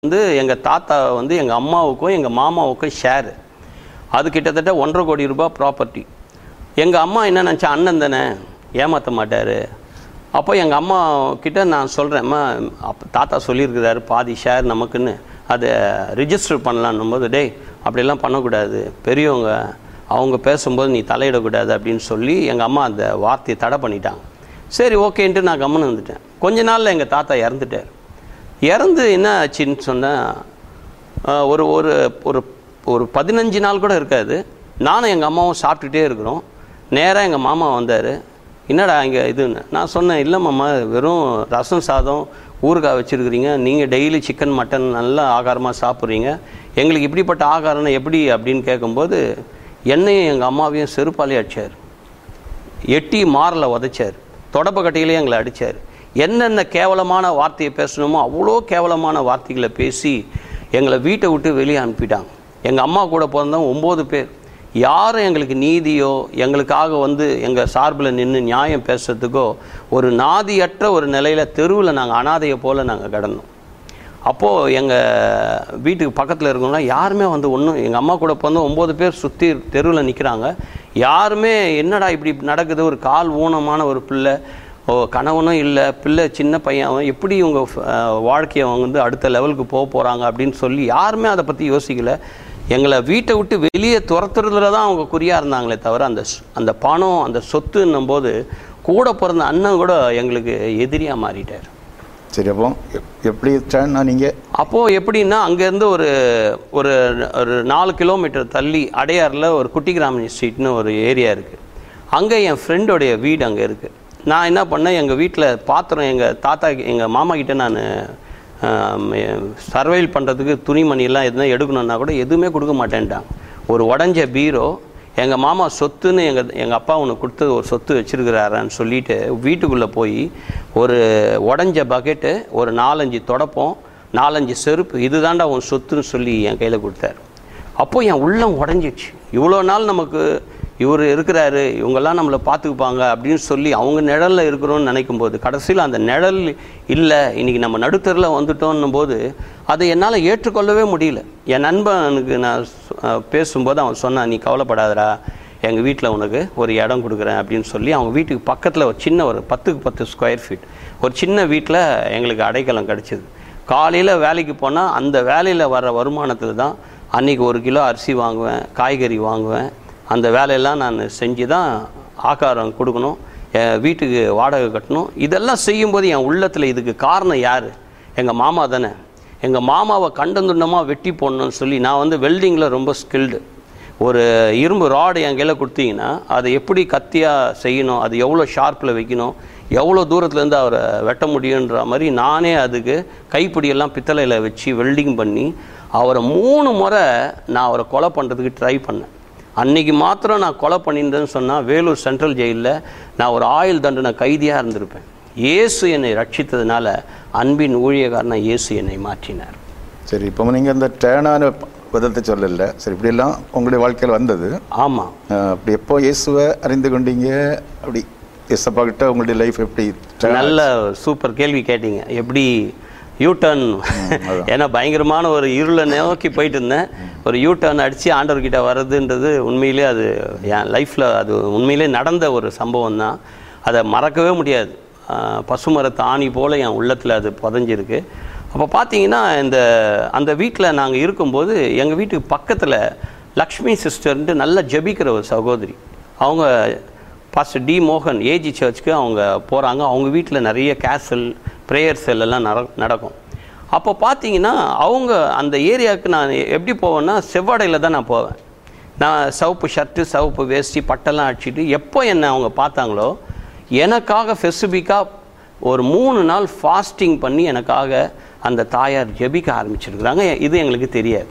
வந்து எங்கள் தாத்தா வந்து எங்கள் அம்மாவுக்கும் எங்கள் மாமாவுக்கும் ஷேரு அது கிட்டத்தட்ட ஒன்றரை கோடி ரூபாய் ப்ராப்பர்ட்டி எங்கள் அம்மா என்ன நினச்சா அண்ணன் தானே ஏமாற்ற மாட்டார் அப்போ எங்கள் அம்மா கிட்ட நான் சொல்கிறேன்ம்மா அப்போ தாத்தா சொல்லியிருக்கிறாரு பாதி ஷேர் நமக்குன்னு அதை ரிஜிஸ்டர் பண்ணலான்னும் போது டேய் அப்படிலாம் பண்ணக்கூடாது பெரியவங்க அவங்க பேசும்போது நீ தலையிடக்கூடாது அப்படின்னு சொல்லி எங்கள் அம்மா அந்த வார்த்தையை தடை பண்ணிட்டாங்க சரி ஓகேன்ட்டு நான் கம்முன்னு வந்துட்டேன் கொஞ்ச நாளில் எங்கள் தாத்தா இறந்துட்டார் இறந்து என்ன ஆச்சுன்னு சொன்னால் ஒரு ஒரு ஒரு ஒரு பதினஞ்சு நாள் கூட இருக்காது நானும் எங்கள் அம்மாவும் சாப்பிட்டுட்டே இருக்கிறோம் நேராக எங்கள் மாமா வந்தார் என்னடா இங்கே இதுன்னு நான் சொன்னேன் இல்லை மாமா வெறும் ரசம் சாதம் ஊறுகாய் வச்சுருக்கிறீங்க நீங்கள் டெய்லி சிக்கன் மட்டன் நல்லா ஆகாரமாக சாப்பிட்றீங்க எங்களுக்கு இப்படிப்பட்ட ஆகாரம்னா எப்படி அப்படின்னு கேட்கும்போது என்னையும் எங்கள் அம்மாவையும் செருப்பாலே அடிச்சார் எட்டி மாரில் உதைச்சார் தொடப்பக்கட்டையிலே எங்களை அடித்தார் என்னென்ன கேவலமான வார்த்தையை பேசணுமோ அவ்வளோ கேவலமான வார்த்தைகளை பேசி எங்களை வீட்டை விட்டு வெளியே அனுப்பிட்டாங்க எங்கள் அம்மா கூட பிறந்தவங்க ஒம்பது பேர் யாரும் எங்களுக்கு நீதியோ எங்களுக்காக வந்து எங்கள் சார்பில் நின்று நியாயம் பேசுறதுக்கோ ஒரு நாதியற்ற ஒரு நிலையில் தெருவில் நாங்கள் அனாதையை போல் நாங்கள் கடந்தோம் அப்போது எங்கள் வீட்டுக்கு பக்கத்தில் இருக்கவங்களாம் யாருமே வந்து ஒன்றும் எங்கள் அம்மா கூட பிறந்த ஒம்பது பேர் சுற்றி தெருவில் நிற்கிறாங்க யாருமே என்னடா இப்படி நடக்குது ஒரு கால் ஊனமான ஒரு பிள்ளை ஓ கணவனும் இல்லை பிள்ளை சின்ன பையன் அவன் எப்படி இவங்க அஹ், வாழ்க்கையை அவங்க வந்து அடுத்த லெவலுக்கு போக போகிறாங்க அப்படின்னு சொல்லி யாருமே அதை பற்றி யோசிக்கல எங்களை வீட்டை விட்டு வெளியே துரத்துறதுல தான் அவங்க குறியாக இருந்தாங்களே தவிர அந்த ஸ்- அந்த பணம் அந்த சொத்துன்னும் போது கூட பிறந்த அண்ணன் கூட எங்களுக்கு எதிரியாக மாறிட்டார் சரி அப்போ எப்- எப்படி டேர்னா நீங்கள் அப்போது எப்படின்னா அங்கேருந்து ஒரு ஒரு ஒரு நாலு கிலோமீட்டர் தள்ளி அடையாரில் ஒரு குட்டி கிராமணி ஸ்ட்ரீட்னு ஒரு ஏரியா இருக்குது அங்கே என் ஃப்ரெண்டோடைய வீடு அங்கே இருக்குது நான் என்ன பண்ணேன் எங்கள் வீட்டில் பாத்திரம் எங்கள் தாத்தா எங்கள் மாமா கிட்ட நான் சர்வைல் பண்ணுறதுக்கு துணிமணியெல்லாம் எதுனா எடுக்கணுன்னா கூட எதுவுமே கொடுக்க மாட்டேன்ட்டாங்க ஒரு உடஞ்ச பீரோ எங்கள் மாமா சொத்துன்னு எங்கள் எங்கள் அப்பா உனக்கு கொடுத்தது ஒரு சொத்து வச்சிருக்கிறாரான்னு சொல்லிட்டு வீட்டுக்குள்ளே போய் ஒரு உடஞ்ச பக்கெட்டு ஒரு நாலஞ்சு தொடப்பம் நாலஞ்சு செருப்பு இதுதான்டா உன் சொத்துன்னு சொல்லி என் கையில் கொடுத்தாரு அப்போ என் உள்ளம் உடஞ்சிச்சு இவ்வளோ நாள் நமக்கு இவர் இருக்கிறாரு இவங்கெல்லாம் நம்மளை பார்த்துக்குப்பாங்க அப்படின்னு சொல்லி அவங்க நிழலில் இருக்கிறோன்னு நினைக்கும் போது கடைசியில் அந்த நிழல் இல்லை இன்னைக்கு நம்ம நடுத்தரில் வந்துட்டோன்னும் போது அதை என்னால் ஏற்றுக்கொள்ளவே முடியல என் நண்பனுக்கு நான் சொ- அஹ் பேசும்போது அவன் சொன்னான் நீ கவலைப்படாதடா எங்கள் வீட்டில் உனக்கு ஒரு இடம் கொடுக்குறேன் அப்படின்னு சொல்லி அவங்க வீட்டுக்கு பக்கத்தில் ஒரு சின்ன ஒரு பத்துக்கு பத்து ஸ்கொயர் ஃபீட் ஒரு சின்ன வீட்டில் எங்களுக்கு அடைக்கலம் கிடச்சிது காலையில் வேலைக்கு போனால் அந்த வேலையில் வர வருமானத்தில் தான் அன்றைக்கி ஒரு கிலோ அரிசி வாங்குவேன் காய்கறி வாங்குவேன் அந்த வேலையெல்லாம் நான் செஞ்சு தான் ஆகாரம் கொடுக்கணும் என் வீட்டுக்கு வாடகை கட்டணும் இதெல்லாம் செய்யும்போது என் உள்ளத்தில் இதுக்கு காரணம் யார் எங்கள் மாமா தானே எங்கள் மாமாவை கண்டந்துண்டமாக வெட்டி போடணும்னு சொல்லி நான் வந்து வெல்டிங்கில் ரொம்ப ஸ்கில்டு ஒரு இரும்பு ராடு என் கையில் கொடுத்தீங்கன்னா அதை எப்படி கத்தியாக செய்யணும் அது எவ்வளோ ஷார்ப்பில் வைக்கணும் எவ்வளோ தூரத்துலேருந்து அவரை வெட்ட முடியுன்ற மாதிரி நானே அதுக்கு கைப்பிடியெல்லாம் பித்தளையில் வச்சு வெல்டிங் பண்ணி அவரை மூணு முறை நான் அவரை கொலை பண்ணுறதுக்கு ட்ரை பண்ணேன் அன்னைக்கு மாத்திரம் நான் கொலை பண்ணியிருந்தேன்னு சொன்னால் வேலூர் சென்ட்ரல் ஜெயிலில் நான் ஒரு ஆயுள் தண்டனை கைதியாக இருந்திருப்பேன் இயேசு என்னை ரட்சித்ததுனால அன்பின் ஊழியக்காரனை இயேசு என்னை மாற்றினார் சரி இப்போ நீங்கள் இந்த டேர்னான விதத்தை சொல்லல சரி இப்படியெல்லாம் உங்களுடைய வாழ்க்கையில் வந்தது ஆமாம் அஹ், அப்படி எப்போ இயேசுவை அறிந்து கொண்டீங்க அப்படி இயேசப்பா கிட்ட உங்களுடைய லைஃப் எப்படி turn நல்ல சூப்பர் கேள்வி கேட்டீங்க எப்படி யூ டர்ன் ஏன்னா பயங்கரமான ஒரு இருளை நோக்கி போயிட்டு இருந்தேன் ஒரு யூ டர்ன் அடித்து ஆண்டவர்கிட்ட வர்றதுன்றது உண்மையிலே அது என் லைஃப்பில் அது உண்மையிலே நடந்த ஒரு சம்பவம் தான் அதை மறக்கவே முடியாது ஆஹ் பசுமரத்து ஆணி போல் என் உள்ளத்தில் அது புதஞ்சிருக்கு அப்போ பார்த்தீங்கன்னா இந்த அந்த வீட்டில் நாங்கள் இருக்கும்போது எங்கள் வீட்டுக்கு பக்கத்தில் லக்ஷ்மி சிஸ்டர்ன்ட்டு நல்லா ஜெபிக்கிற ஒரு சகோதரி அவங்க பாஸ்டர் டி மோகன் ஏஜி சர்ச்சுக்கு அவங்க போகிறாங்க அவங்க வீட்டில் நிறைய கேசல் ப்ரேயர் செல் எல்லாம் நட நடக்கும் அப்போ பார்த்தீங்கன்னா அவங்க அந்த ஏரியாவுக்கு நான் எப்படி போவேன்னா செவ்வாடையில் தான் நான் போவேன் நான் சிவப்பு ஷர்ட்டு சிவப்பு வேஷ்டி பட்டெல்லாம் அடிச்சிட்டு எப்போ என்னை அவங்க பார்த்தாங்களோ எனக்காக ஸ்பெசிஃபிக்காக ஒரு மூணு நாள் ஃபாஸ்டிங் பண்ணி எனக்காக அந்த தாயார் ஜெபிக்க ஆரம்பிச்சிருக்கிறாங்க இது எங்களுக்கு தெரியாது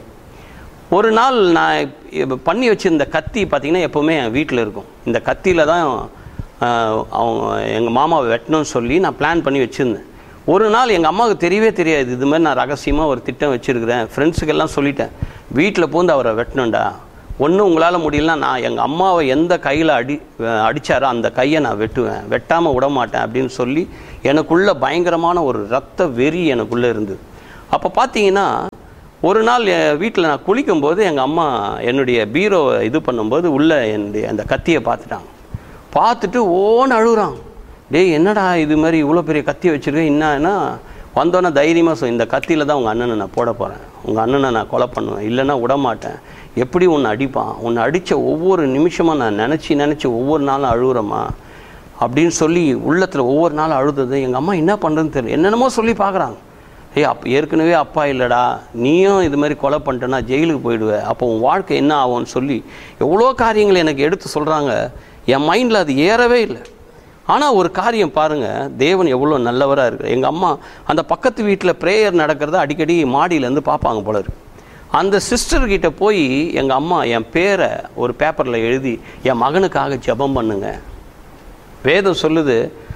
ஒரு நாள் நான் இப்ப பண்ணி வச்சிருந்த கத்தி பார்த்தீங்கன்னா எப்போவுமே என் வீட்டில் இருக்கும் இந்த கத்தியில் தான் ஆஹ், அவங்க எங்கள் மாமாவை வெட்டணும்னு சொல்லி நான் பிளான் பண்ணி வச்சுருந்தேன் ஒரு நாள் எங்கள் அம்மாவுக்கு தெரியவே தெரியாது இது மாதிரி நான் ரகசியமாக ஒரு திட்டம் வச்சுருக்கிறேன் ஃப்ரெண்ட்ஸுக்கெல்லாம் சொல்லிட்டேன் வீட்டில் பூந்து அவரை வெட்டணும்டா ஒன்றும் உங்களால் முடியலனா நான் எங்கள் அம்மாவை எந்த கையில் அடி அஹ் அடிச்சாரோ அந்த கையை நான் வெட்டுவேன் வெட்டாமல் விட மாட்டேன் அப்படின்னு சொல்லி எனக்குள்ள பயங்கரமான ஒரு ரத்த வெறி எனக்குள்ளே இருந்தது அப்போ பார்த்தீங்கன்னா ஒரு நாள் வீட்டில் நான் குளிக்கும்போது எங்கள் அம்மா என்னுடைய பீரோ இது பண்ணும்போது உள்ளே என்னுடைய அந்த கத்தியை பார்த்துட்டாங்க பார்த்துட்டு ஓன்னு அழுகுறான் டேய் என்னடா இது மாதிரி இவ்வளோ பெரிய கத்தி வச்சுருக்கேன் என்னன்னா வந்தோன்னே தைரியமாக சொல் இந்த கத்தியில் தான் உங்கள் அண்ணனை நான் போட போகிறேன் உங்கள் அண்ணனை நான் கொலை பண்ணுவேன் இல்லைன்னா விட மாட்டேன் எப்படி உன்னை அடிப்பான் உன்னை அடித்த ஒவ்வொரு நிமிஷமாக நான் நினச்சி நினச்சி ஒவ்வொரு நாளும் அழுகுறேம்மா அப்படின்னு சொல்லி உள்ளத்தில் ஒவ்வொரு நாளும் அழுதது எங்கள் அம்மா என்ன பண்ணுறதுன்னு தெரியல என்னென்னமோ சொல்லி பார்க்குறாங்க ஏய் அப் ஏற்கனவே அப்பா இல்லைடா நீயும் இது மாதிரி கொலை பண்ணிட்டேன்னா ஜெயிலுக்கு போயிடுவ அப்போ உன் வாழ்க்கை என்ன ஆகும்னு சொல்லி எவ்வளோ காரியங்களை எனக்கு எடுத்து சொல்கிறாங்க என் மைண்டில் அது ஏறவே இல்லை ஆனால் ஒரு காரியம் பாருங்கள் தேவன் எவ்வளோ நல்லவராக இருக்கு எங்கள் அம்மா அந்த பக்கத்து வீட்டில் ப்ரேயர் நடக்கிறத அடிக்கடி மாடியிலேருந்து பார்ப்பாங்க போல இருக்கு அந்த சிஸ்டர்கிட்ட போய் எங்கள் அம்மா என் பேரை ஒரு பேப்பரில் எழுதி என் மகனுக்காக ஜெபம் பண்ணுங்க வேதம் சொல்லுது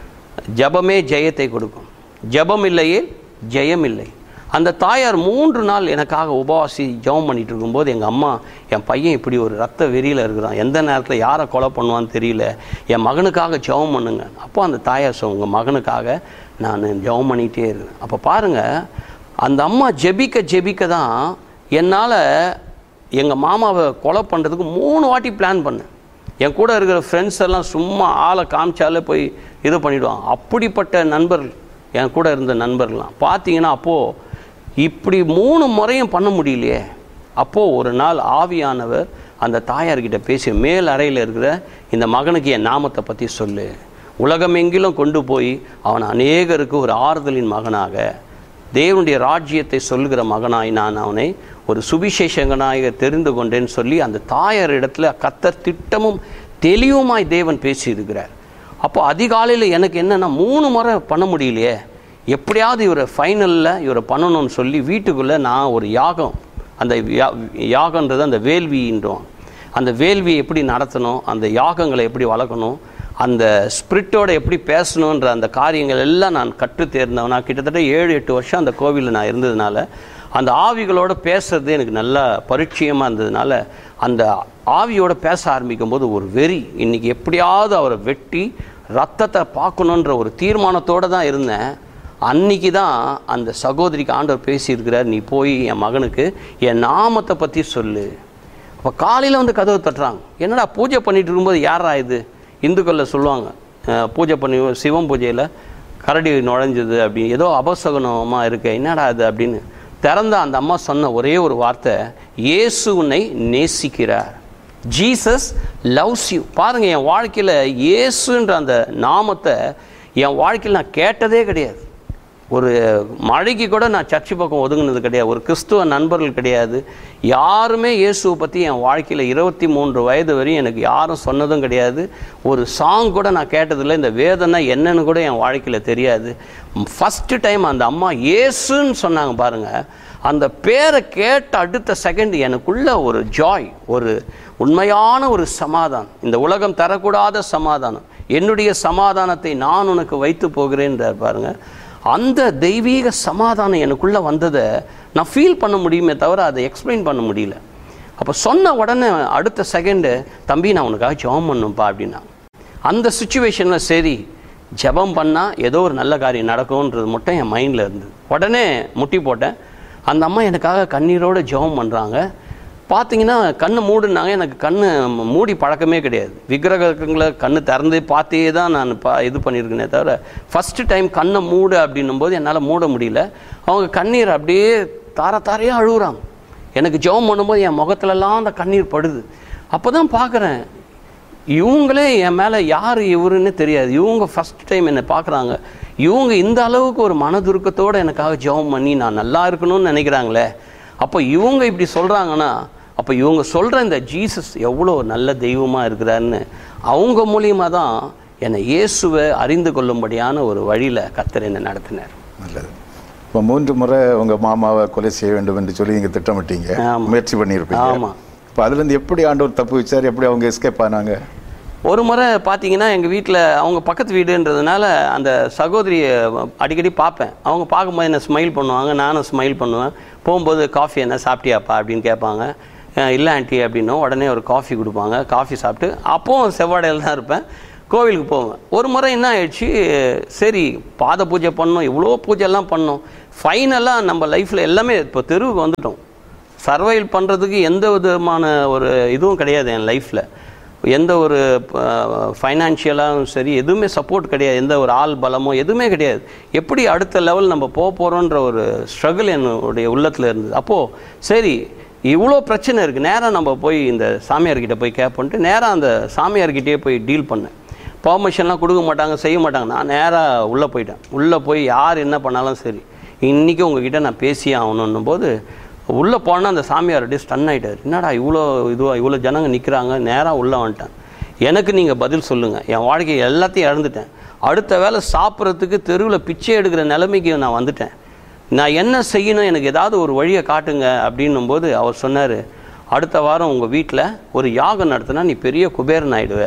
ஜெபமே ஜெயத்தை கொடுக்கும் ஜெபம் இல்லையே ஜெயம் இல்லை அந்த தாயார் மூன்று நாள் எனக்காக உபவாசி ஜெபம் பண்ணிட்டு இருக்கும்போது எங்கள் அம்மா என் பையன் இப்படி ஒரு ரத்த வெறியில் இருக்கிறான் எந்த நேரத்தில் யாரை கொலை பண்ணுவான்னு தெரியல என் மகனுக்காக ஜெபம் பண்ணுங்க அப்போ அந்த தாயார் சொல் உங்கள் மகனுக்காக நான் ஜெபம் பண்ணிகிட்டே இருக்கேன் அப்போ பாருங்கள் அந்த அம்மா ஜெபிக்க ஜெபிக்க தான் என்னால் எங்கள் மாமாவை கொலை பண்ணுறதுக்கு மூணு வாட்டி பிளான் பண்ணேன் என் கூட இருக்கிற ஃப்ரெண்ட்ஸ் எல்லாம் சும்மா ஆளை காமிச்சாலே போய் இது பண்ணிவிடுவான் அப்படிப்பட்ட நண்பர்கள் என் கூட இருந்த நண்பர்கள்லாம் பார்த்தீங்கன்னா அப்போது இப்படி மூணு முறையும் பண்ண முடியலையே அப்போது ஒரு நாள் ஆவியானவர் அந்த தாயார்கிட்ட பேசி மேல் அறையில் இருக்கிற இந்த மகனுக்கு என் நாமத்தை பற்றி சொல்லு உலகமெங்கிலும் கொண்டு போய் அவன் அநேகருக்கு ஒரு ஆறுதலின் மகனாக தேவனுடைய ராஜ்யத்தை சொல்லுகிற மகனாய் நான் அவனை ஒரு சுவிசேஷகனாக தெரிந்து கொண்டேன்னு சொல்லி அந்த தாயார் இடத்துல கத்தர் திட்டமும் தெளிவுமாய் தேவன் பேசியிருக்கிறார் அப்போ அதிகாலையில் எனக்கு என்னென்னா மூணு முறை பண்ண முடியலையே எப்படியாவது இவரை ஃபைனலில் இவரை பண்ணணும்னு சொல்லி வீட்டுக்குள்ளே நான் ஒரு யாகம் அந்த யா யாகன்றது அந்த வேள்வின்றோம் அந்த வேள்வியை எப்படி நடத்தணும் அந்த யாகங்களை எப்படி வளர்க்கணும் அந்த ஸ்பிரிட்டோட எப்படி பேசணுன்ற அந்த காரியங்கள் எல்லாம் நான் கற்று தேர்ந்தவன் நான் கிட்டத்தட்ட ஏழு எட்டு வருஷம் அந்த கோவிலில் நான் இருந்ததுனால அந்த ஆவிகளோட பேசுறது எனக்கு நல்லா பரிச்சயமாக இருந்ததுனால அந்த ஆவியோட பேச ஆரம்பிக்கும் போது ஒரு வெறி இன்னைக்கு எப்படியாவது அவரை வெட்டி ரத்தத்தை பார்க்கணுன்ற ஒரு தீர்மானத்தோடு தான் இருந்தேன் அன்னைக்கு தான் அந்த சகோதரிக்கு ஆண்டவர் பேசியிருக்கிறார் நீ போய் என் மகனுக்கு என் நாமத்தை பற்றி சொல்லு அப்போ காலையில் வந்து கதவு தட்டுறாங்க என்னடா பூஜை பண்ணிட்டு இருக்கும்போது யாரா இது இந்துக்களில் சொல்லுவாங்க அஹ், பூஜை பண்ணி சிவம் பூஜையில் கரடி நுழைஞ்சது அப்படின்னு ஏதோ அபசகுனமாக இருக்கு என்னடா இது அப்படின்னு திறந்த அந்த அம்மா சொன்ன ஒரே ஒரு வார்த்தை இயேசு உன்னை நேசிக்கிறார் ஜீசஸ் லவ்ஸ் யூ பாருங்கள் என் வாழ்க்கையில் இயேசுன்ற அந்த நாமத்தை என் வாழ்க்கையில் நான் கேட்டதே கிடையாது ஒரு மழைக்கு கூட நான் சர்ச்சு பக்கம் ஒதுங்கினது கிடையாது ஒரு கிறிஸ்துவ நண்பர்கள் கிடையாது யாருமே இயேசுவை பற்றி என் வாழ்க்கையில் இருபத்தி மூன்று வயது வரையும் எனக்கு யாரும் சொன்னதும் கிடையாது ஒரு சாங் கூட நான் கேட்டதில்லை இந்த வேதனை என்னன்னு கூட என் வாழ்க்கையில் தெரியாது ஃபஸ்ட்டு டைம் அந்த அம்மா இயேசுன்னு சொன்னாங்க பாருங்கள் அந்த பேரை கேட்ட அடுத்த செகண்ட் எனக்குள்ள ஒரு ஜாய் ஒரு உண்மையான ஒரு சமாதானம் இந்த உலகம் தரக்கூடாத சமாதானம் என்னுடைய சமாதானத்தை நான் உனக்கு வைத்து போகிறேன்றார் பாருங்க அந்த தெய்வீக சமாதானம் எனக்குள்ளே வந்ததை நான் ஃபீல் பண்ண முடியுமே தவிர அதை எக்ஸ்பிளைன் பண்ண முடியல அப்போ சொன்ன உடனே அடுத்த செகண்டு தம்பி நான் உனக்காக ஜெபம் பண்ணும்பா அப்படின்னா அந்த சுச்சுவேஷனில் சரி ஜெபம் பண்ணால் ஏதோ ஒரு நல்ல காரியம் நடக்கும்ன்றது மட்டும் என் மைண்டில் இருந்தது உடனே முட்டி போட்டேன் அந்த அம்மா எனக்காக கண்ணீரோடு ஜெபம் பண்ணுறாங்க பார்த்தீங்கன்னா கண்ணு மூடுனாங்க எனக்கு கண்ணு மூடி பழக்கமே கிடையாது விக்கிரகங்களை கண்ணு திறந்து பார்த்தே தான் நான் பா இது பண்ணியிருக்கேனே தவிர ஃபஸ்ட்டு டைம் கண்ணை மூடு அப்படின்னும் போது என்னால் மூட முடியல அவங்க கண்ணீர் அப்படியே தார தாரையாக அழுகுறாங்க எனக்கு ஜெபம் பண்ணும்போது என் முகத்துலலாம் அந்த கண்ணீர் படுது அப்போ தான் பார்க்குறேன் இவங்களே என் மேலே யார் இவருன்னு தெரியாது இவங்க ஃபஸ்ட் டைம் என்னை பார்க்குறாங்க இவங்க இந்த அளவுக்கு ஒரு மனதுருக்கத்தோடு எனக்காக ஜெபம் பண்ணி நான் நல்லா இருக்கணும்னு நினைக்கிறாங்களே அப்போ இவங்க இப்படி சொல்கிறாங்கன்னா அப்போ இவங்க சொல்கிற இந்த ஜீசஸ் எவ்வளோ நல்ல தெய்வமாக இருக்கிறாருன்னு அவங்க மூலியமாக தான் என்னை இயேசுவை அறிந்து கொள்ளும்படியான ஒரு வழியில் கத்தர் என்னை நடத்தினார் நல்லது இப்போ மூன்று முறை உங்கள் மாமாவை கொலை செய்ய வேண்டும் என்று சொல்லி நீங்கள் திட்டமிட்டீங்க ஆமா. முயற்சி பண்ணியிருப்பீங்க ஆமா. இப்போ அதுலேருந்து எப்படி ஆண்டவர் தப்பு வச்சார் எப்படி அவங்க எஸ்கேப் ஆனாங்க ஒரு முறை பார்த்தீங்கன்னா எங்கள் வீட்டில் அவங்க பக்கத்து வீடுன்றதுனால அந்த சகோதரியை அடிக்கடி பார்ப்பேன் அவங்க பார்க்கும்போது என்ன ஸ்மைல் பண்ணுவாங்க நானும் ஸ்மைல் பண்ணுவேன் போகும்போது காஃபி என்ன சாப்பிட்டியாப்பா அப்படின்னு கேட்பாங்க அஹ் இல்லை ஆண்டி அப்படின்னும் உடனே ஒரு காஃபி கொடுப்பாங்க காஃபி சாப்பிட்டு அப்போவும் செவ்வாடையில் தான் இருப்பேன் கோவிலுக்கு போவேன் ஒரு முறை என்ன ஆயிடுச்சு சரி பாத பூஜை பண்ணோம் இவ்வளோ பூஜைலாம் பண்ணோம் ஃபைனலாக நம்ம லைஃப்பில் எல்லாமே இப்போ தெருவுக்கு வந்துட்டோம் சர்வைவ் பண்ணுறதுக்கு எந்த விதமான ஒரு இதுவும் கிடையாது என் லைஃப்பில் எந்த ஒரு ஃபைனான்ஷியலாகவும் சரி எதுவுமே சப்போர்ட் கிடையாது எந்த ஒரு ஆள் பலமோ எதுவுமே கிடையாது எப்படி அடுத்த லெவல் நம்ம போக போகிறோன்ற ஒரு ஸ்ட்ரகிள் என்னுடைய உள்ளத்தில் இருந்தது அப்போது சரி இவ்வளோ பிரச்சனை இருக்குது நேராக நம்ம போய் இந்த சாமியார்கிட்ட போய் கேட்போன்ட்டு நேராக அந்த சாமியார்கிட்டயே போய் டீல் பண்ணேன் பர்மிஷன்லாம் கொடுக்க மாட்டாங்க செய்ய மாட்டாங்க நான் நேராக உள்ளே போயிட்டேன் உள்ளே போய் யார் என்ன பண்ணாலும் சரி இன்றைக்கி உங்ககிட்ட நான் பேசியே ஆகணுன்னும் போது உள்ளே போனால் அந்த சாமியார் அப்படியே ஸ்டன் ஆகிட்டார் என்னடா இவ்வளோ இதுவாக இவ்வளோ ஜனங்க நிற்கிறாங்க நேராக உள்ளே வந்துட்டேன் எனக்கு நீங்கள் பதில் சொல்லுங்கள் என் வாழ்க்கையை எல்லாத்தையும் இழந்துட்டேன் அடுத்த வேளை சாப்பிட்றதுக்கு தெருவில் பிச்சை எடுக்கிற நிலைமைக்கு நான் வந்துட்டேன் நான் என்ன செய்யணும் எனக்கு ஏதாவது ஒரு வழியை காட்டுங்க அப்படின்னும் போது அவர் சொன்னார் அடுத்த வாரம் உங்கள் வீட்டில் ஒரு யாகம் நடத்தினா நீ பெரிய குபேரன் ஆயிடுவ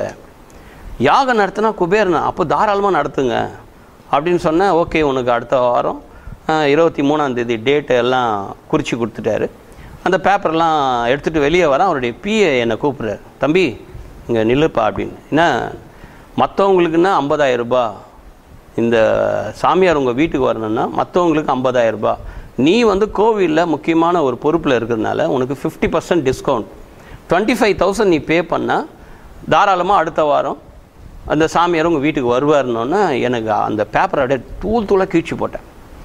யாகம் நடத்தினா குபேரன் அப்போ தாராளமாக நடத்துங்க அப்படின்னு சொன்னேன் ஓகே உனக்கு அடுத்த வாரம் இருபத்தி மூணாந்தேதி டேட்டு எல்லாம் குறித்து கொடுத்துட்டாரு அந்த பேப்பர்லாம் எடுத்துகிட்டு வெளியே வரேன் அவருடைய பிஏ என்னை கூப்பிட்றாரு தம்பி இங்கே நில்லுப்பா அப்படின்னு என்ன மற்றவங்களுக்குன்னா ஐம்பதாயிரம் ரூபாய் இந்த சாமியார் உங்கள் வீட்டுக்கு வரணும்னா மற்றவங்களுக்கு ஐம்பதாயிரம் ரூபாய் நீ வந்து கோவிலில் முக்கியமான ஒரு பொறுப்பில் இருக்கிறதுனால உனக்கு fifty percent discount twenty five thousand நீ பே பண்ணால் தாராளமாக அடுத்த வாரம் அந்த சாமியார் உங்கள் வீட்டுக்கு வருவாருன்னொன்னே எனக்கு அந்த பேப்பரை அப்படியே தூள் தூளாக கீழ்ச்சி போட்டேன்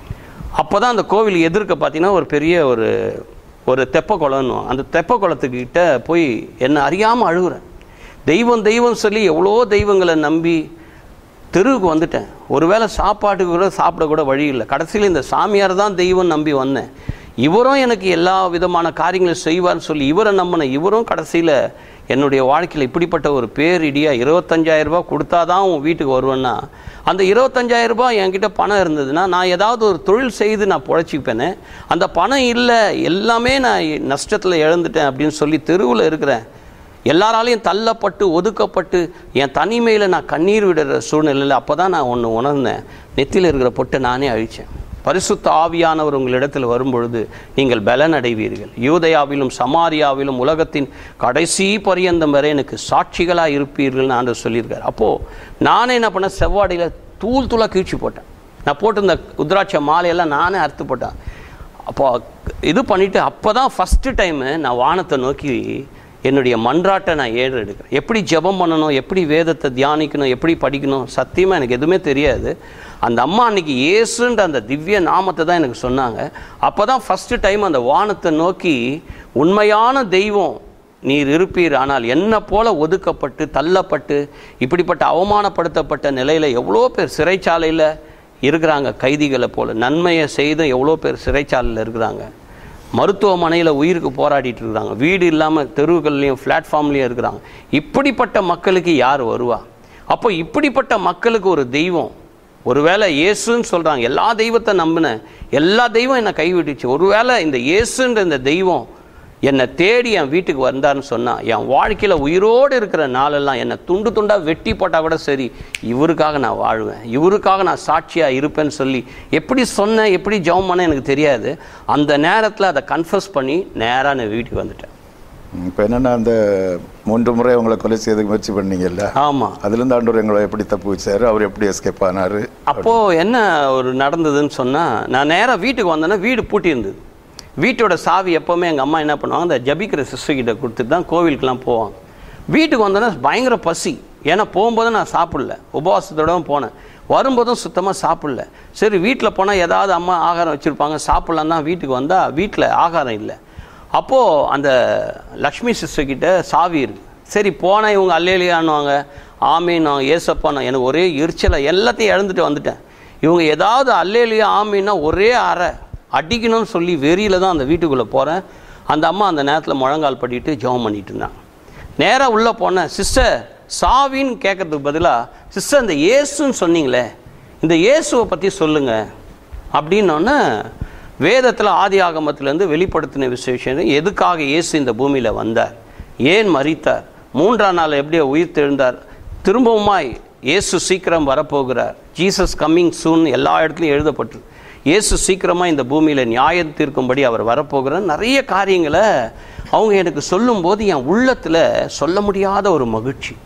அப்போ தான் அந்த கோவில் எதிர்க்க பார்த்தீங்கன்னா ஒரு பெரிய ஒரு ஒரு தெப்ப குளம்னு அந்த தெப்ப குளத்துக்கிட்ட போய் என்னை அறியாமல் அழுகுறேன் தெய்வம் தெய்வம் சொல்லி எவ்வளோ தெய்வங்களை நம்பி தெருவுக்கு வந்துட்டேன் ஒருவேளை சாப்பாட்டுக்கு கூட சாப்பிட கூட வழி இல்லை கடைசியில் இந்த சாமியார் தான் தெய்வம் நம்பி வந்தேன் இவரும் எனக்கு எல்லா விதமான காரியங்களும் செய்வார்னு சொல்லி இவரை நம்பின இவரும் கடைசியில் என்னுடைய வாழ்க்கையில் இப்படிப்பட்ட ஒரு பேரிடியாக இருபத்தஞ்சாயிரம் ரூபாய் கொடுத்தா தான் உன் வீட்டுக்கு வருவேன்னா அந்த இருபத்தஞ்சாயிரம் ரூபாய் என்கிட்ட பணம் இருந்ததுன்னா நான் ஏதாவது ஒரு தொழில் செய்து நான் பொழைச்சிப்பேனே அந்த பணம் இல்லை எல்லாமே நான் நஷ்டத்தில் இழந்துட்டேன் அப்படின்னு சொல்லி தெருவில் இருக்கிறேன் எல்லாராலையும் தள்ளப்பட்டு ஒதுக்கப்பட்டு என் தனிமையில் நான் கண்ணீர் விடுற சூழ்நிலையில் அப்போ தான் நான் ஒன்று உணர்ந்தேன் நெத்தியில் இருக்கிற பொட்டை நானே அழித்தேன் பரிசுத்த ஆவியானவர் உங்களிடத்தில் வரும்பொழுது நீங்கள் பலன் அடைவீர்கள் யூதயாவிலும் சமாரியாவிலும் உலகத்தின் கடைசி பரியந்தம் வரை எனக்கு சாட்சிகளாக இருப்பீர்கள்னு ஆண்டு சொல்லியிருக்கார் அப்போது நானே என்ன பண்ணேன் செவ்வாடியில் தூள் தூளாக கீழ்ச்சி போட்டேன் நான் போட்டிருந்த உத்ராட்ச மாலையெல்லாம் நானே அறுத்து போட்டேன் அப்போ இது பண்ணிவிட்டு அப்போ தான் ஃபஸ்ட்டு டைமு நான் வானத்தை நோக்கி என்னுடைய மன்றாட்டை நான் ஏறு எடுக்கிறேன் எப்படி ஜெபம் பண்ணணும் எப்படி வேதத்தை தியானிக்கணும் எப்படி படிக்கணும் சத்தியமாக எனக்கு எதுவுமே தெரியாது அந்த அம்மா அன்னைக்கு இயேசுன்ற அந்த திவ்ய நாமத்தை தான் எனக்கு சொன்னாங்க அப்போ தான் ஃபஸ்ட்டு டைம் அந்த வானத்தை நோக்கி உண்மையான தெய்வம் நீர் இருப்பீர் ஆனால் என்ன போல ஒதுக்கப்பட்டு தள்ளப்பட்டு இப்படிப்பட்ட அவமானப்படுத்தப்பட்ட நிலையில் எவ்வளோ பேர் சிறைச்சாலையில் இருக்கிறாங்க கைதிகளை போல நன்மையை செய்தும் எவ்வளோ பேர் சிறைச்சாலையில் இருக்கிறாங்க மருத்துவமனையில் உயிருக்கு போராடிட்டு இருக்கிறாங்க வீடு இல்லாமல் தெருவுகள்லையும் பிளாட்ஃபார்ம்லேயும் இருக்கிறாங்க இப்படிப்பட்ட மக்களுக்கு யார் வருவா அப்போ இப்படிப்பட்ட மக்களுக்கு ஒரு தெய்வம் ஒருவேளை இயேசுன்னு சொல்கிறாங்க எல்லா தெய்வத்தை நம்பினேன் எல்லா தெய்வம் என்னை கைவிட்டுச்சு ஒருவேளை இந்த இயேசுன்ற இந்த தெய்வம் என்னை தேடி என் வீட்டுக்கு வந்தார்னு சொன்னால் என் வாழ்க்கையில் உயிரோடு இருக்கிற நாளெல்லாம் என்னை துண்டு துண்டாக வெட்டி போட்டால் கூட சரி இவருக்காக நான் வாழ்வேன் இவருக்காக நான் சாட்சியாக இருப்பேன்னு சொல்லி எப்படி சொன்னேன் எப்படி ஜெபம் பண்ண எனக்கு தெரியாது அந்த நேரத்தில் அதை கன்ஃபஸ் பண்ணி நேராக நான் வீட்டுக்கு வந்துட்டேன் இப்போ என்னென்னா அந்த மூன்று முறை உங்களை கொலை செய்யறதுக்கு முயற்சி பண்ணீங்கல்ல ஆமாம் அதுலேருந்து ஆண்டவர் எங்களை எப்படி தப்பு வச்சாரு அவர் எப்படி எஸ்கேப் ஆனாரு அப்போது என்ன ஒரு நடந்ததுன்னு சொன்னால் நான் நேராக வீட்டுக்கு வந்தேன்னா வீடு பூட்டி இருந்தது வீட்டோட சாவி எப்போவுமே எங்கள் அம்மா என்ன பண்ணுவாங்க அந்த ஜபிக்கிற சிஸ்டர் கிட்ட கொடுத்துட்டு தான் கோவிலுக்கெலாம் போவாங்க வீட்டுக்கு வந்தோன்னா பயங்கர பசி ஏன்னா போகும்போது நான் சாப்பிடல உபவாசத்தோடவும் போனேன் வரும்போதும் சுத்தமாக சாப்பிடல சரி வீட்டில் போனால் ஏதாவது அம்மா ஆகாரம் வச்சுருப்பாங்க சாப்பிட்லாம் தான் வீட்டுக்கு வந்தால் வீட்டில் ஆகாரம் இல்லை அப்போது அந்த லக்ஷ்மி சிஸ்டர் கிட்ட சாவி இருக்கு சரி போனால் இவங்க அல்லேலியான்னுவாங்க ஆமீன் ஏசப்பான்னு எனக்கு ஒரே எரிச்சலை எல்லாத்தையும் இழந்துட்டு வந்துட்டேன் இவங்க ஏதாவது அல்லேலியா ஆமீன்னா ஒரே அறை அடிக்கணும்னு சொல்லி வெறியில் தான் அந்த வீட்டுக்குள்ளே போகிறேன் அந்த அம்மா அந்த நேரத்தில் முழங்கால் படிட்டு ஜெபம் பண்ணிட்டு இருந்தாங்க நேராக உள்ளே போனேன் சிஸ்டர் சாவின்னு கேட்கறதுக்கு பதிலாக சிஸ்டர் இந்த இயேசுன்னு சொன்னீங்களே இந்த இயேசுவை பற்றி சொல்லுங்கள் அப்படின்னோடனே வேதத்தில் ஆதி ஆகமத்திலேருந்து வெளிப்படுத்தின விசேஷம் எதுக்காக இயேசு இந்த பூமியில் வந்தார் ஏன் மறித்தார் மூன்றாம் நாள் எப்படியோ உயிர் தெழுந்தார் திரும்பவுமாய் இயேசு சீக்கிரம் வரப்போகிறார் ஜீசஸ் கம்மிங் சூன் எல்லா இடத்துலையும் எழுதப்பட்டு இயேசு சீக்கிரமாக இந்த பூமியில் நியாயம் தீர்க்கும்படி அவர் வரப்போகிறார் நிறைய காரியங்களை அவங்க எனக்கு சொல்லும்போது என் உள்ளத்தில் சொல்ல முடியாத ஒரு மகிழ்ச்சி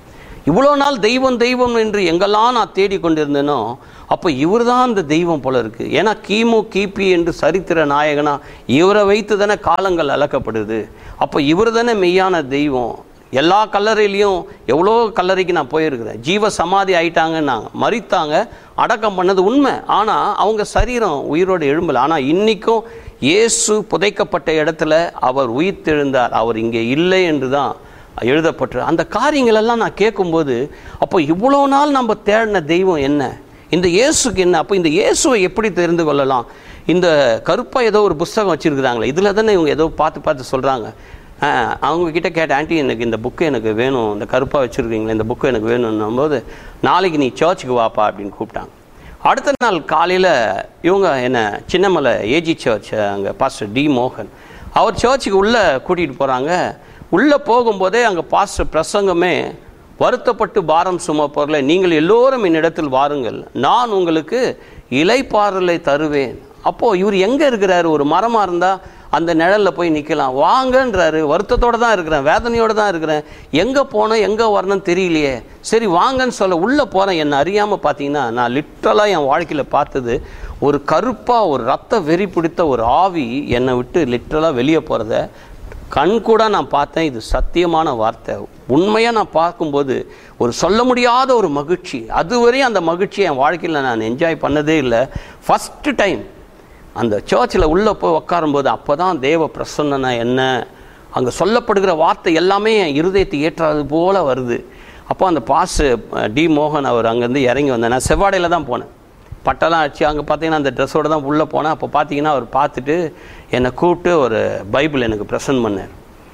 இவ்வளோ நாள் தெய்வம் தெய்வம் என்று எங்கெல்லாம் நான் தேடி கொண்டிருந்தேனோ அப்போ இவர் தான் அந்த தெய்வம் போல இருக்கு ஏன்னா கிமு கிபி என்று சரித்திர நாயகனா இவரை வைத்து தானே காலங்கள் அளக்கப்படுது அப்போ இவர் தானே மெய்யான தெய்வம் எல்லா கல்லறையிலையும் எவ்வளோ கல்லறைக்கு நான் போயிருக்கிறேன் ஜீவ சமாதி ஆயிட்டாங்கன்னாங்க மறித்தாங்க அடக்கம் பண்ணது உண்மை ஆனால் அவங்க சரீரம் உயிரோடு எழும்பல ஆனால் இன்னைக்கும் இயேசு புதைக்கப்பட்ட இடத்துல அவர் உயிர்த்தெழுந்தார் அவர் இங்கே இல்லை என்று தான் எழுதப்பட்டு அந்த காரியங்கள் எல்லாம் நான் கேட்கும்போது அப்போ இவ்வளோ நாள் நம்ம தேடின தெய்வம் என்ன இந்த இயேசுக்கு என்ன அப்போ இந்த இயேசுவை எப்படி தெரிந்து கொள்ளலாம் இந்த கருப்பாக ஏதோ ஒரு புஸ்தகம் வச்சுருக்குறாங்களே இதில் தானே இவங்க ஏதோ பார்த்து பார்த்து சொல்கிறாங்க அவங்க கிட்ட கேட்டேன் ஆண்டி எனக்கு இந்த புக்கு எனக்கு வேணும் இந்த கருப்பாக வச்சுருக்கீங்களே இந்த புக்கு எனக்கு வேணும்னும் போது நாளைக்கு நீ சர்ச்சுக்கு வாப்பா அப்படின்னு கூப்பிட்டாங்க அடுத்த நாள் காலையில் இவங்க என்ன சின்னமலை ஏஜி சர்ச் அங்கே பாஸ்டர் டி மோகன் அவர் சர்ச்சுக்கு உள்ளே கூட்டிகிட்டு போகிறாங்க உள்ளே போகும்போதே அங்கே பாஸ்டர் பிரசங்கமே வருத்தப்பட்டு பாரம் சுமப்பொருளை நீங்கள் எல்லோரும் என்னிடத்தில் வாருங்கள் நான் உங்களுக்கு இலைப்பாறலை தருவேன் அப்போது இவர் எங்கே இருக்கிறாரு ஒரு மரமாக இருந்தால் அந்த நிழலில் போய் நிற்கலாம் வாங்கன்றாரு வருத்தத்தோடு தான் இருக்கிறேன் வேதனையோடு தான் இருக்கிறேன் எங்கே போனேன் எங்கே வரணும்னு தெரியலையே சரி வாங்கன்னு சொல்ல உள்ளே போகிறேன் என்னை அறியாமல் பார்த்தீங்கன்னா நான் லிட்ரலாக என் வாழ்க்கையில் பார்த்தது ஒரு கருப்பாக ஒரு ரத்த வெறி பிடித்த ஒரு ஆவி என்னை விட்டு லிட்ரலாக வெளியே போகிறத கண் கூட நான் பார்த்தேன் இது சத்தியமான வார்த்தை உண்மையாக நான் பார்க்கும்போது ஒரு சொல்ல முடியாத ஒரு மகிழ்ச்சி அதுவரையும் அந்த மகிழ்ச்சியை என் வாழ்க்கையில் நான் என்ஜாய் பண்ணதே இல்லை ஃபஸ்ட்டு டைம் அந்த சர்ச்சில் உள்ளே போய் உட்காரும்போது அப்போ தான் தேவ பிரசன்னா என்ன அங்கே சொல்லப்படுகிற வார்த்தை எல்லாமே என் இருதயத்தை ஏற்றாது போல் வருது அப்போ அந்த பாஸ் டி மோகன் அவர் அங்கேருந்து இறங்கி வந்தேன் நான் செவ்வாடையில் தான் போனேன் பட்டெல்லாம் அடிச்சு அங்கே பார்த்தீங்கன்னா அந்த ட்ரெஸ்ஸோடு தான் உள்ளே போனேன் அப்போ பார்த்தீங்கன்னா அவர் பார்த்துட்டு என்னை கூப்பிட்டு ஒரு பைபிள் எனக்கு ப்ரெசன்ட் பண்ணார்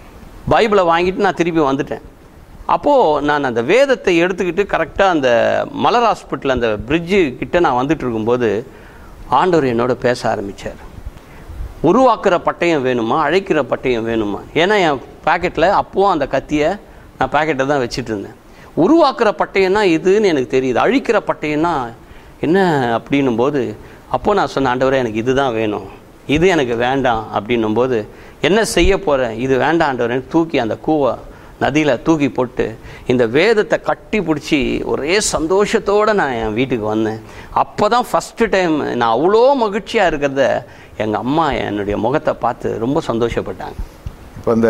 பைபிளை வாங்கிட்டு நான் திருப்பி வந்துட்டேன் அப்போது நான் அந்த வேதத்தை எடுத்துக்கிட்டு கரெக்டாக அந்த மலர் ஹாஸ்பிட்டல் அந்த பிரிட்ஜு கிட்ட நான் வந்துட்டு இருக்கும்போது ஆண்டவர் என்னோட பேச ஆரம்பித்தார் உருவாக்குற பட்டயம் வேணுமா அழைக்கிற பட்டயம் வேணுமா ஏன்னா என் பாக்கெட்டில் அப்போவும் அந்த கத்தியை நான் பாக்கெட்டை தான் வச்சுட்டு இருந்தேன் உருவாக்குற பட்டயம்னா இதுன்னு எனக்கு தெரியுது அழிக்கிற பட்டயம்னா என்ன அப்படின்னும் போது அப்போ நான் சொன்ன ஆண்டவரே எனக்கு இதுதான் வேணும் இது எனக்கு வேண்டாம் அப்படின்னும் போது என்ன செய்ய போகிறேன் இது வேண்டாம் ஆண்டவரேன்னு தூக்கி அந்த கூவை நதியில் தூக்கி போட்டு இந்த வேதத்தை கட்டி பிடிச்சி ஒரே சந்தோஷத்தோடு நான் என் வீட்டுக்கு வந்தேன் அப்போ தான் ஃபஸ்ட்டு டைம் நான் அவ்வளோ மகிழ்ச்சியாக இருக்கிறத எங்கள் அம்மா என்னுடைய முகத்தை பார்த்து ரொம்ப சந்தோஷப்பட்டாங்க இப்போ அந்த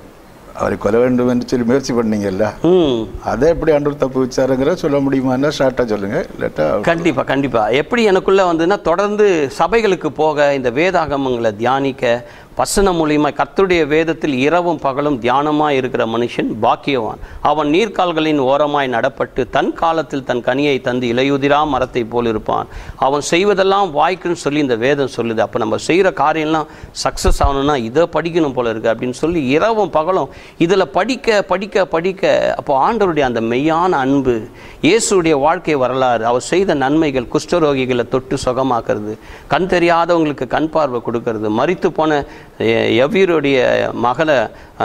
அவரை கொல்ல வேண்டும் என்று சொல்லி முயற்சி பண்ணீங்கல்ல ம் அதை எப்படி ஆண்டவர் தப்பு வச்சாருங்கிற சொல்ல முடியுமான்னா ஷார்ட்டாக சொல்லுங்க இல்லாட்டா கண்டிப்பாக கண்டிப்பாக எப்படி எனக்குள்ளே வந்துன்னா தொடர்ந்து சபைகளுக்கு போக இந்த வேதாகமங்களை தியானிக்க வசனம் மூலியமா கர்த்தருடைய வேதத்தில் இரவும் பகலும் தியானமாய் இருக்கிற மனுஷன் பாக்கியவான் அவன் நீர்க்கால்களின் ஓரமாய் நடப்பட்டு தன் காலத்தில் தன் கனியை தந்து இலையுதிரா மரத்தை போல் இருப்பான் அவன் செய்வதெல்லாம் வாய்க்குன்னு சொல்லி இந்த வேதம் சொல்லுது அப்போ நம்ம செய்கிற காரியம்லாம் சக்ஸஸ் ஆகணும்னா இதை படிக்கணும் போல இருக்கு அப்படின்னு சொல்லி இரவும் பகலும் இதில் படிக்க படிக்க படிக்க அப்போ ஆண்டவருடைய அந்த மெய்யான அன்பு இயேசுடைய வாழ்க்கை வரலாறு அவர் செய்த நன்மைகள் குஷ்டரோகிகளை தொட்டு சுகமாக்குறது கண் தெரியாதவங்களுக்கு கண் பார்வை கொடுக்கறது மரித்து போன எ- எவ்வீருடைய மகளை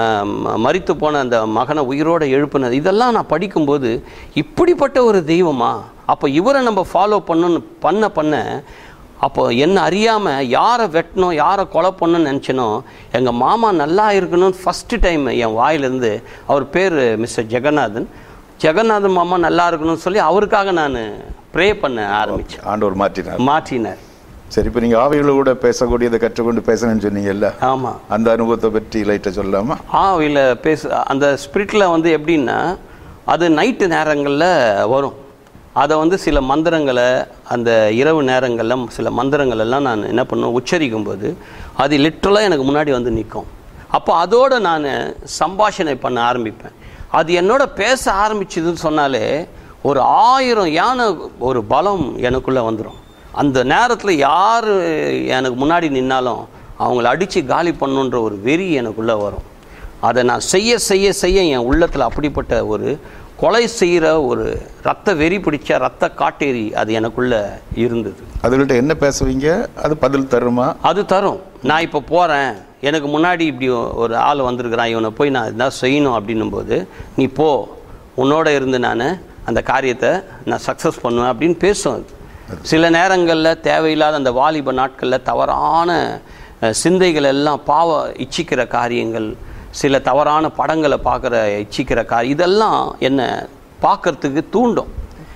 மரித்து போன அந்த மகனை உயிரோட எழுப்புனது இதெல்லாம் நான் படிக்கும்போது இப்படிப்பட்ட ஒரு தெய்வமா அப்போ இவரை நம்ம ஃபாலோ பண்ணணும் பண்ண பண்ண அப்போ என்ன அறியாமல் யாரை வெட்டணும் யாரை கொலை பண்ணணும்னு நினச்சனோ எங்கள் மாமா நல்லா இருக்கணும்னு ஃபஸ்ட்டு டைம் என் வாயிலிருந்து அவர் பேர் மிஸ்டர் ஜெகநாதன் ஜெகநாதன் மாமா நல்லா இருக்கணும்னு சொல்லி அவருக்காக நான் ப்ரே பண்ண ஆரம்பித்தேன் ஆண்டவர் மாற்றினார் மாற்றினார் சரி இப்போ நீங்கள் ஆவிகளை கூட பேசக்கூடியதை கற்றுக்கொண்டு பேசணும்னு சொன்னீங்கல்ல ஆமாம் அந்த அனுபவத்தை பற்றி லைட்டாக சொல்லலாமா ஆவியில் பேச அந்த ஸ்பிரிட்டில் வந்து எப்படின்னா அது நைட்டு நேரங்களில் வரும் அதை வந்து சில மந்திரங்களை அந்த இரவு நேரங்களில் சில மந்திரங்கள் எல்லாம் நான் என்ன பண்ணுவேன் உச்சரிக்கும் போது அது லிட்ரலாக எனக்கு முன்னாடி வந்து நிற்கும் அப்போ அதோட நான் சம்பாஷணை பண்ண ஆரம்பிப்பேன் அது என்னோட பேச ஆரம்பிச்சதுன்னு சொன்னாலே ஒரு ஆயிரம் யானை ஒரு பலம் எனக்குள்ளே வந்துடும் அந்த நேரத்தில் யார் எனக்கு முன்னாடி நின்னாலும் அவங்கள அடித்து காலி பண்ணுன்ற ஒரு வெறி எனக்குள்ளே வரும் அதை நான் செய்ய செய்ய செய்ய என் உள்ளத்தில் அப்படிப்பட்ட ஒரு கொலை செய்கிற ஒரு ரத்த வெறி பிடிச்ச ரத்த காட்டேரி அது எனக்குள்ளே இருந்தது அதுகள்ட்ட என்ன பேசுவீங்க அது பதில் தருமா அது தரும் நான் இப்போ போகிறேன் எனக்கு முன்னாடி இப்படி ஒரு ஆள் வந்திருக்கிறான் இவனை போய் நான் இதான் செய்யணும் அப்படின்னும்போது நீ போ உன்னோட இருந்து நான் அந்த காரியத்தை நான் சக்ஸஸ் பண்ணுவேன் அப்படின்னு பேசும் அது சில நேரங்களில் தேவையில்லாத அந்த வாலிப நாட்களில் தவறான அஹ், சிந்தைகள் எல்லாம் பாவ இச்சிக்கிற காரியங்கள் சில தவறான படங்களை பார்க்குற இச்சிக்கிற காரியம் இதெல்லாம் என்ன பார்க்கறதுக்கு தூண்டும்